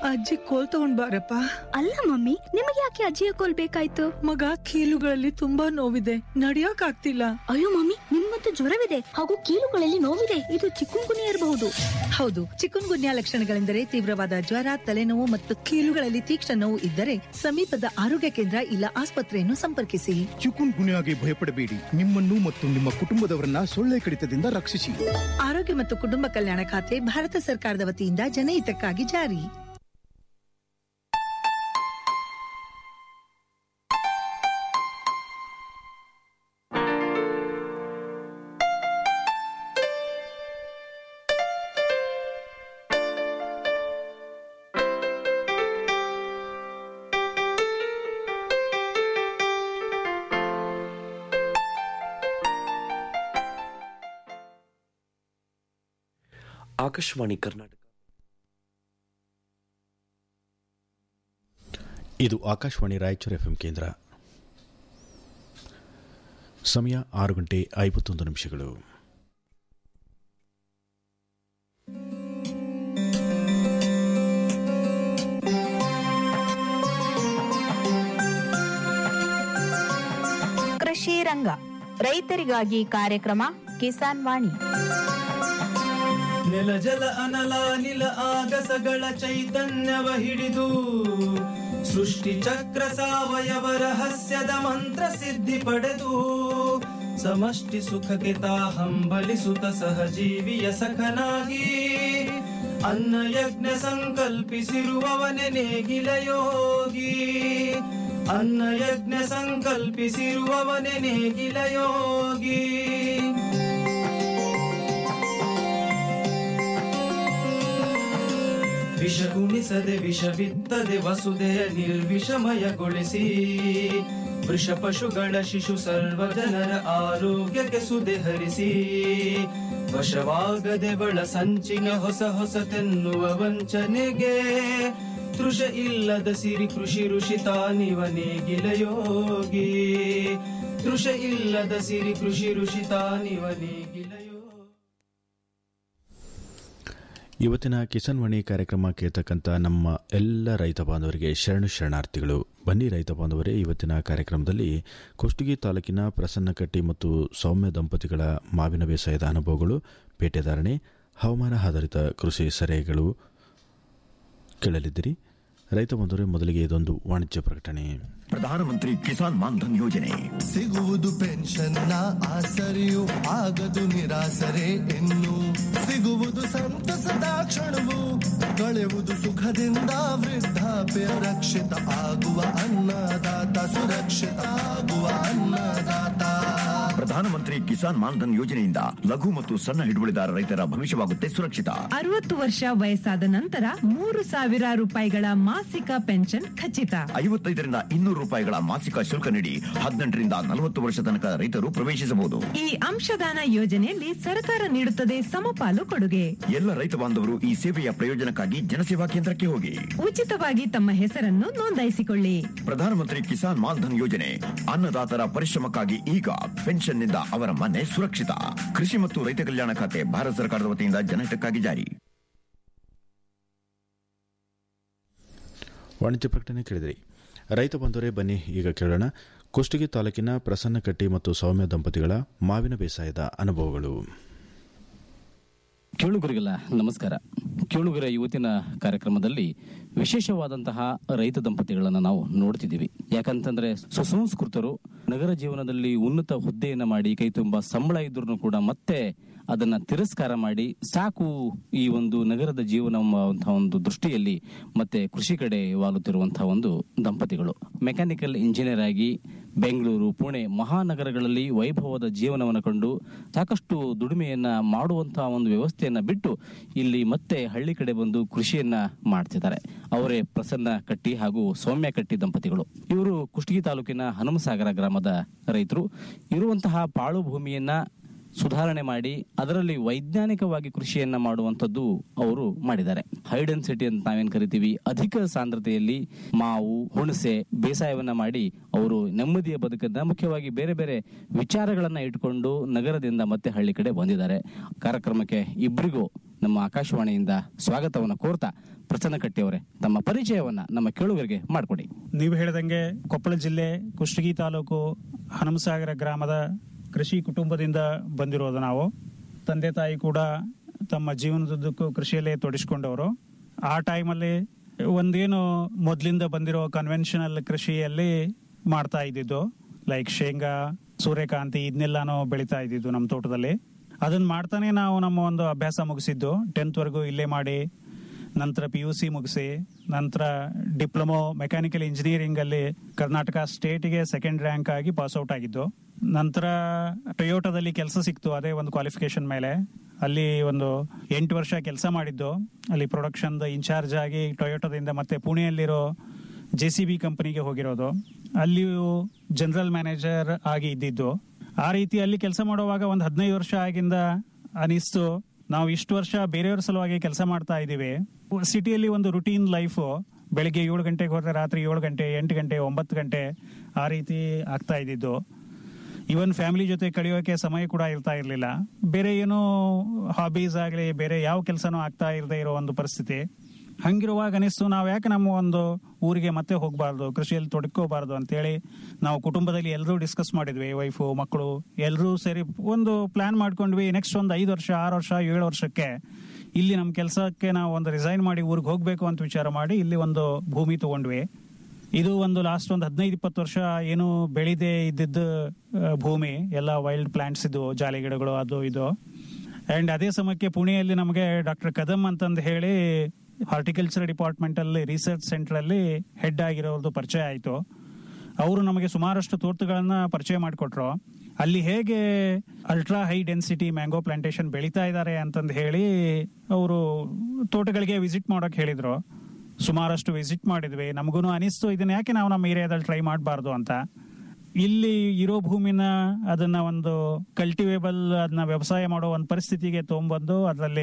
ಅಜ್ಜಿ ಕೋಲ್ ತಗೊಂಡ್ ಬಾರಪ್ಪ ಅಲ್ಲ ಮಮ್ಮಿ ನಿಮಗೆ ಯಾಕೆ ಅಜ್ಜಿಯ ಕೋಲ್ ಬೇಕಾಯ್ತು ಮಗ ಕೀಲುಗಳಲ್ಲಿ ತುಂಬಾ ನೋವಿದೆ ನಡಿಯಕ್ ಆಗ್ತಿಲ್ಲ ಅಯ್ಯೋ ಮಮ್ಮಿ ನಿಮ್ಮಂತೂ ಜ್ವರವಿದೆ ಹಾಗೂ ಕೀಲುಗಳಲ್ಲಿ ನೋವಿದೆ ಇದು ಚಿಕ್ಕುಂಗುನಿ ಇರಬಹುದು ಹೌದು ಚಿಕನ್ ಗುನ್ಯಾ ಲಕ್ಷಣಗಳೆಂದರೆ ತೀವ್ರವಾದ ಜ್ವರ ತಲೆನೋವು ಮತ್ತು ಕೀಲುಗಳಲ್ಲಿ ತೀಕ್ಷ್ಣ ನೋವು ಇದ್ದರೆ ಸಮೀಪದ ಆರೋಗ್ಯ ಕೇಂದ್ರ ಇಲ್ಲ ಆಸ್ಪತ್ರೆಯನ್ನು ಸಂಪರ್ಕಿಸಿ ಚಿಕುನ್ ಗುನ್ಯಾಗೆ ಭಯಪಡಬೇಡಿ ನಿಮ್ಮನ್ನು ಮತ್ತು ನಿಮ್ಮ ಕುಟುಂಬದವರನ್ನ ಸೊಳ್ಳೆ ಕಡಿತದಿಂದ ರಕ್ಷಿಸಿ ಆರೋಗ್ಯ ಮತ್ತು ಕುಟುಂಬ ಕಲ್ಯಾಣ ಖಾತೆ ಭಾರತ ಸರ್ಕಾರದ ವತಿಯಿಂದ ಜನಹಿತಕ್ಕಾಗಿ ಜಾರಿ ಆಕಾಶವಾಣಿ ಕರ್ನಾಟಕ ಇದು ಆಕಾಶವಾಣಿ ರಾಯಚೂರು ಎಫ್ಎಂ ಕೇಂದ್ರ ಸಮಯ ಆರು ಗಂಟೆ ಐವತ್ತೊಂದು ನಿಮಿಷಗಳು ಕೃಷಿ ರಂಗ ರೈತರಿಗಾಗಿ ಕಾರ್ಯಕ್ರಮ ಕಿಸಾನ್ ವಾಣಿ ನೆಲ ಜಲ ಅನಲ ನಿಲ ಆಗಸಗಳ ಚೈತನ್ಯವ ಹಿಡಿದು ಸೃಷ್ಟಿ ಚಕ್ರ ಸಾವಯವ ರಹಸ್ಯದ ಮಂತ್ರ ಸಿದ್ಧಿ ಪಡೆದು ಸಮಷ್ಟಿ ಸುಖಕ್ಕೆ ತಾ ಹಂಬಲಿಸುತ್ತ ಸಹಜೀವಿಯ ಸಖನಾಗಿ ಅನ್ನ ಯಜ್ಞ ಸಂಕಲ್ಪಿಸಿರುವವನೆ ನೇಗಿಲ ಯೋಗಿ ಅನ್ನ ಯಜ್ಞ ಸಂಕಲ್ಪಿಸಿರುವವನೆ ನೇಗಿಲ ಯೋಗಿ ವಿಷ ಉಣಿಸದೆ ವಿಷ ಬಿತ್ತದೆ ವಸುದೆಯ ನಿರ್ವಿಷಮಯಗೊಳಿಸಿ ವೃಷ ಪಶುಗಳ ಶಿಶು ಸರ್ವ ಜನರ ಆರೋಗ್ಯಕ್ಕೆ ಸುದೆ ಹರಿಸಿ ವಶವಾಗದೆ ಬಳ ಸಂಚಿನ ಹೊಸ ಹೊಸತೆನ್ನುವ ವಂಚನೆಗೆ ತೃಷ ಇಲ್ಲದ ಸಿರಿ ಕೃಷಿ ಋಷಿ ತಾನಿವ ನೇಗಿಲ ಯೋಗಿ ತೃಷ ಇಲ್ಲದ ಸಿರಿ ಕೃಷಿ ಋಷಿ ತಾನಿವ ನೇಗಿಲ ಯೋಗಿ ಇವತ್ತಿನ ಕಿಸಾನ್ ವಾಣಿ ಕಾರ್ಯಕ್ರಮ ಕೇಳ್ತಕ್ಕಂಥ ನಮ್ಮ ಎಲ್ಲ ರೈತ ಬಾಂಧವರಿಗೆ ಶರಣು ಶರಣಾರ್ಥಿಗಳು ಬನ್ನಿ ರೈತ ಬಾಂಧವರೇ ಇವತ್ತಿನ ಕಾರ್ಯಕ್ರಮದಲ್ಲಿ ಕುಷ್ಟಗಿ ತಾಲೂಕಿನ ಪ್ರಸನ್ನಕಟ್ಟಿ ಮತ್ತು ಸೌಮ್ಯ ದಂಪತಿಗಳ ಮಾವಿನ ಬೇಸಾಯದ ಅನುಭವಗಳು ಪೇಟೆದಾರಣೆ ಹವಾಮಾನ ಆಧಾರಿತ ಕೃಷಿ ಸಲಹೆಗಳು ಕೇಳಲಿದ್ದೀರಿ ರೈತ ಬಂಧುವರೇ ಮೊದಲಿಗೆ ಇದೊಂದು ವಾಣಿಜ್ಯ ಪ್ರಕಟಣೆ ಪ್ರಧಾನಮಂತ್ರಿ ಕಿಸಾನ್ ಮಾನ್ಧನ್ ಯೋಜನೆ ಸಿಗುವುದು ಪೆನ್ಷನ್ನ ಆಸರೆಯು ಆಗದು ನಿರಾಸರೆ ಇನ್ನು ಸಿಗುವುದು ಸಂತಸದ ಕ್ಷಣವು ಕಳೆಯುವುದು ಸುಖದಿಂದ ವೃದ್ಧಾಪ್ಯ ರಕ್ಷಿತ ಆಗುವ ಅನ್ನದಾತ ಸುರಕ್ಷಿತ ಆಗುವ ಅನ್ನದಾತ ಪ್ರಧಾನಮಂತ್ರಿ ಕಿಸಾನ್ ಮಾನ್ಧನ್ ಯೋಜನೆಯಿಂದ ಲಘು ಮತ್ತು ಸಣ್ಣ ಹಿಡುವಳಿದಾರ ರೈತರ ಭವಿಷ್ಯವಾಗುತ್ತೆ ಸುರಕ್ಷಿತ ಅರವತ್ತು ವರ್ಷ ವಯಸ್ಸಾದ ನಂತರ ಮೂರು ಸಾವಿರ ರೂಪಾಯಿಗಳ ಮಾಸಿಕ ಪೆನ್ಷನ್ ಖಚಿತ ಐವತ್ತೈದರಿಂದ ಇನ್ನೂರು ರೂಪಾಯಿಗಳ ಮಾಸಿಕ ಶುಲ್ಕ ನೀಡಿ ಹದಿನೆಂಟರಿಂದ ನಲವತ್ತು ವರ್ಷ ತನಕ ರೈತರು ಪ್ರವೇಶಿಸಬಹುದು ಈ ಅಂಶದಾನ ಯೋಜನೆಯಲ್ಲಿ ಸರ್ಕಾರ ನೀಡುತ್ತದೆ ಸಮಪಾಲು ಕೊಡುಗೆ ಎಲ್ಲ ರೈತ ಬಾಂಧವರು ಈ ಸೇವೆಯ ಪ್ರಯೋಜನಕ್ಕಾಗಿ ಜನಸೇವಾ ಕೇಂದ್ರಕ್ಕೆ ಹೋಗಿ ಉಚಿತವಾಗಿ ತಮ್ಮ ಹೆಸರನ್ನು ನೋಂದಾಯಿಸಿಕೊಳ್ಳಿ ಪ್ರಧಾನಮಂತ್ರಿ ಕಿಸಾನ್ ಮಾನ್ಧನ್ ಯೋಜನೆ ಅನ್ನದಾತರ ಪರಿಶ್ರಮಕ್ಕಾಗಿ ಈಗ ಪೆನ್ಷನ್ನಿಂದ ಅವರ ಮನೆ ಸುರಕ್ಷಿತ ಕೃಷಿ ಮತ್ತು ರೈತ ಕಲ್ಯಾಣ ಖಾತೆ ಭಾರತ ಸರ್ಕಾರದ ವತಿಯಿಂದ ಜನಹಿತಕ್ಕಾಗಿ ಜಾರಿ ವಾಣಿಜ್ಯ ಪ್ರಕಟಣೆ ಕೇಳಿದಿರಿ ರೈತ ಬಂದವರೇ ಬನ್ನಿ ಈಗ ಕೇಳೋಣ ಕುಷ್ಟಗಿ ತಾಲೂಕಿನ ಪ್ರಸನ್ನಕಟ್ಟಿ ಮತ್ತು ಸೌಮ್ಯ ದಂಪತಿಗಳ ಮಾವಿನ ಬೇಸಾಯದ ಅನುಭವಗಳು ಕೇಳುಗರಿಗೆಲ್ಲ ನಮಸ್ಕಾರ ಕೇಳುಗರ ಇವತ್ತಿನ ಕಾರ್ಯಕ್ರಮದಲ್ಲಿ ವಿಶೇಷವಾದಂತಹ ರೈತ ದಂಪತಿಗಳನ್ನು ನಾವು ನೋಡ್ತಿದ್ದೀವಿ ಯಾಕಂತಂದ್ರೆ ಸುಸಂಸ್ಕೃತರು ನಗರ ಜೀವನದಲ್ಲಿ ಉನ್ನತ ಹುದ್ದೆಯನ್ನ ಮಾಡಿ ಕೈ ತುಂಬ ಸಂಬಳ ಇದ್ರೂ ಕೂಡ ಮತ್ತೆ ಅದನ್ನ ತಿರಸ್ಕಾರ ಮಾಡಿ ಸಾಕು ಈ ಒಂದು ನಗರದ ಜೀವನ ಎಂಬಂತಹ ಒಂದು ದೃಷ್ಟಿಯಲ್ಲಿ ಮತ್ತೆ ಕೃಷಿ ಕಡೆ ವಾಲುತ್ತಿರುವಂತಹ ಒಂದು ದಂಪತಿಗಳು ಮೆಕ್ಯಾನಿಕಲ್ ಇಂಜಿನಿಯರ್ ಆಗಿ ಬೆಂಗಳೂರು ಪುಣೆ ಮಹಾನಗರಗಳಲ್ಲಿ ವೈಭವದ ಜೀವನವನ್ನು ಕಂಡು ಸಾಕಷ್ಟು ದುಡಿಮೆಯನ್ನ ಮಾಡುವಂತಹ ಒಂದು ವ್ಯವಸ್ಥೆಯನ್ನ ಬಿಟ್ಟು ಇಲ್ಲಿ ಮತ್ತೆ ಹಳ್ಳಿ ಕಡೆ ಬಂದು ಕೃಷಿಯನ್ನ ಮಾಡ್ತಿದ್ದಾರೆ ಅವರೇ ಪ್ರಸನ್ನ ಕಟ್ಟಿ ಹಾಗೂ ಸೌಮ್ಯ ಕಟ್ಟಿ ದಂಪತಿಗಳು ಇವರು ಕುಷ್ಟಗಿ ತಾಲೂಕಿನ ಹನುಮಸಾಗರ ಗ್ರಾಮದ ರೈತರು ಇರುವಂತಹ ಪಾಳು ಭೂಮಿಯನ್ನ ಸುಧಾರಣೆ ಮಾಡಿ ಅದರಲ್ಲಿ ವೈಜ್ಞಾನಿಕವಾಗಿ ಕೃಷಿಯನ್ನ ಮಾಡುವಂತದ್ದು ಅವರು ಮಾಡಿದ್ದಾರೆ ಹೈ ಡೆನ್ಸಿಟಿ ಅಂತ ನಾವೇನ್ ಕರಿತೀವಿ ಅಧಿಕ ಸಾಂದ್ರತೆಯಲ್ಲಿ ಮಾವು ಹುಣಸೆ ಬೇಸಾಯವನ್ನ ಮಾಡಿ ಅವರು ನೆಮ್ಮದಿಯ ಬದುಕನ್ನ ಮುಖ್ಯವಾಗಿ ಬೇರೆ ಬೇರೆ ವಿಚಾರಗಳನ್ನ ಇಟ್ಕೊಂಡು ನಗರದಿಂದ ಮತ್ತೆ ಹಳ್ಳಿ ಕಡೆ ಬಂದಿದ್ದಾರೆ ಕಾರ್ಯಕ್ರಮಕ್ಕೆ ಇಬ್ಬರಿಗೂ ನಮ್ಮ ಆಕಾಶವಾಣಿಯಿಂದ ಸ್ವಾಗತವನ್ನ ಕೋರ್ತಾ ಪ್ರಸನ್ನ ಕಟ್ಟಿಯವರೇ ತಮ್ಮ ಪರಿಚಯವನ್ನ ನಮ್ಮ ಕೇಳುಗರಿಗೆ ಮಾಡಿಕೊಡಿ ನೀವು ಹೇಳಿದಂಗೆ ಕೊಪ್ಪಳ ಜಿಲ್ಲೆ ಕುಷ್ಟಗಿ ತಾಲೂಕು ಹನುಮಸಾಗರ ಗ್ರಾಮದ ಕೃಷಿ ಕುಟುಂಬದಿಂದ ಬಂದಿರೋದು ನಾವು ತಂದೆ ತಾಯಿ ಕೂಡ ತಮ್ಮ ಜೀವನದುದ್ದಕ್ಕೂ ಕೃಷಿಯಲ್ಲೇ ತೊಡಗಿಸ್ಕೊಂಡವರು ಆ ಟೈಮಲ್ಲಿ ಒಂದೇನು ಮೊದಲಿಂದ ಬಂದಿರೋ ಕನ್ವೆನ್ಷನಲ್ ಕೃಷಿಯಲ್ಲಿ ಮಾಡ್ತಾ ಇದ್ದಿದ್ದು ಲೈಕ್ ಶೇಂಗಾ ಸೂರ್ಯಕಾಂತಿ ಇದನ್ನೆಲ್ಲಾನು ಬೆಳೀತಾ ಇದ್ದಿದ್ದು ನಮ್ಮ ತೋಟದಲ್ಲಿ ಅದನ್ನ ಮಾಡ್ತಾನೆ ನಾವು ನಮ್ಮ ಒಂದು ಅಭ್ಯಾಸ ಮುಗಿಸಿದ್ದು ಟೆಂತ್ವರೆಗೂ ಇಲ್ಲೇ ಮಾಡಿ ನಂತರ ಪಿ ಯು ಸಿ ಮುಗಿಸಿ ನಂತರ ಡಿಪ್ಲೊಮೊ ಮೆಕ್ಯಾನಿಕಲ್ ಇಂಜಿನಿಯರಿಂಗ್ ಅಲ್ಲಿ ಕರ್ನಾಟಕ ಸ್ಟೇಟ್ಗೆ ಸೆಕೆಂಡ್ ರ್ಯಾಂಕ್ ಆಗಿ ಪಾಸ್ ಔಟ್ ಆಗಿದ್ದು ನಂತರ ಟೊಯೋಟೋದಲ್ಲಿ ಕೆಲಸ ಸಿಕ್ತು ಅದೇ ಒಂದು ಕ್ವಾಲಿಫಿಕೇಶನ್ ಮೇಲೆ ಅಲ್ಲಿ ಒಂದು ಎಂಟು ವರ್ಷ ಕೆಲಸ ಮಾಡಿದ್ದು ಅಲ್ಲಿ ಪ್ರೊಡಕ್ಷನ್ ಇನ್ಚಾರ್ಜ್ ಆಗಿ ಟೊಯೋಟೋದಿಂದ ಮತ್ತೆ ಪುಣೆಯಲ್ಲಿರೋ ಜೆ ಸಿ ಬಿ ಕಂಪನಿಗೆ ಹೋಗಿರೋದು ಅಲ್ಲಿಯೂ ಜನರಲ್ ಮ್ಯಾನೇಜರ್ ಆಗಿ ಇದ್ದಿದ್ದು ಆ ರೀತಿ ಅಲ್ಲಿ ಕೆಲಸ ಮಾಡುವಾಗ ಒಂದು ಹದಿನೈದು ವರ್ಷ ಆಗಿಂದ ಅನಿಸ್ತು ನಾವು ಇಷ್ಟು ವರ್ಷ ಬೇರೆಯವ್ರ ಸಲುವಾಗಿ ಕೆಲಸ ಮಾಡ್ತಾ ಇದ್ದೀವಿ ಸಿಟಿಯಲ್ಲಿ ಒಂದು ರುಟೀನ್ ಲೈಫು ಬೆಳಿಗ್ಗೆ ಏಳು ಗಂಟೆಗೆ ಹೋದ್ರೆ ರಾತ್ರಿ ಏಳು ಗಂಟೆ ಎಂಟು ಗಂಟೆ ಒಂಬತ್ತು ಗಂಟೆ ಆ ರೀತಿ ಆಗ್ತಾ ಇದ್ದಿದ್ದು ಇವನ್ ಫ್ಯಾಮಿಲಿ ಜೊತೆ ಕಳೆಯೋಕೆ ಸಮಯ ಕೂಡ ಇರ್ತಾ ಇರಲಿಲ್ಲ ಬೇರೆ ಏನೋ ಹಾಬೀಸ್ ಆಗಲಿ ಬೇರೆ ಯಾವ ಕೆಲಸನೂ ಆಗ್ತಾ ಇರದೇ ಇರೋ ಒಂದು ಪರಿಸ್ಥಿತಿ ಹಂಗಿರುವಾಗ ಅನಿಸ್ತು ನಾವು ಯಾಕೆ ನಮ್ಮ ಒಂದು ಊರಿಗೆ ಮತ್ತೆ ಹೋಗಬಾರ್ದು ಕೃಷಿಯಲ್ಲಿ ತೊಡಕೋಬಾರ್ದು ಅಂತೇಳಿ ನಾವು ಕುಟುಂಬದಲ್ಲಿ ಎಲ್ಲರೂ ಡಿಸ್ಕಸ್ ಮಾಡಿದ್ವಿ ವೈಫು ಮಕ್ಕಳು ಎಲ್ಲರೂ ಸೇರಿ ಒಂದು ಪ್ಲಾನ್ ಮಾಡ್ಕೊಂಡ್ವಿ ನೆಕ್ಸ್ಟ್ ಒಂದು ಐದು ವರ್ಷ ಆರು ವರ್ಷ ಏಳು ವರ್ಷಕ್ಕೆ ಇಲ್ಲಿ ನಮ್ಮ ಕೆಲಸಕ್ಕೆ ನಾವು ಒಂದು ರಿಸೈನ್ ಮಾಡಿ ಊರಿಗೆ ಹೋಗಬೇಕು ಅಂತ ವಿಚಾರ ಮಾಡಿ ಇಲ್ಲಿ ಒಂದು ಭೂಮಿ ತಗೊಂಡ್ವಿ ಇದು ಒಂದು ಲಾಸ್ಟ್ ಒಂದು ಹದಿನೈದು ಇಪ್ಪತ್ತು ವರ್ಷ ಏನು ಬೆಳೆದೇ ಇದ್ದಿದ್ದ ಆ, ಭೂಮಿ ಎಲ್ಲ ವೈಲ್ಡ್ ಪ್ಲಾಂಟ್ಸ್ ಇದು ಜಾಲಿ ಗಿಡಗಳು ಅದು ಇದು ಅಂಡ್ ಅದೇ ಸಮಯಕ್ಕೆ ಪುಣೆಯಲ್ಲಿ ನಮಗೆ ಡಾಕ್ಟರ್ ಕದಮ್ ಅಂತಂದು ಹೇಳಿ ಹಾರ್ಟಿಕಲ್ಚರ್ ಡಿಪಾರ್ಟ್ಮೆಂಟ್ ಅಲ್ಲಿ ರಿಸರ್ಚ್ ಸೆಂಟರ್ ಅಲ್ಲಿ ಹೆಡ್ ಆಗಿರೋದು ಪರಿಚಯ ಆಯಿತು ಅವರು ನಮಗೆ ಸುಮಾರಷ್ಟು ತೋಟಗಳನ್ನ ಪರಿಚಯ ಮಾಡಿಕೊಟ್ರು ಅಲ್ಲಿ ಹೇಗೆ ultra high density mango plantation ಬೆಳೀತಾ ಇದ್ದಾರೆ ಅಂತಂದು ಹೇಳಿ ಅವರು ತೋಟಗಳಿಗೆ ವಿಸಿಟ್ ಮಾಡೋಕೆ ಹೇಳಿದ್ರು ಸುಮಾರಷ್ಟು ವಿಸಿಟ್ ಮಾಡಿದ್ವಿ ನಮಗೂ ಅನಿಸ್ತು ಇದನ್ನ ಯಾಕೆ ನಾವು ನಮ್ಮ ಏರಿಯಾದಲ್ಲಿ ಟ್ರೈ ಮಾಡಬಾರ್ದು ಅಂತ ಇಲ್ಲಿ ಇರೋ ಭೂಮಿನ ಅದನ್ನ ಒಂದು ಕಲ್ಟಿವೇಬಲ್ ಅದನ್ನ ವ್ಯವಸಾಯ ಮಾಡೋ ಒಂದು ಪರಿಸ್ಥಿತಿಗೆ ತೊಗೊಂಬಂದು ಅದರಲ್ಲಿ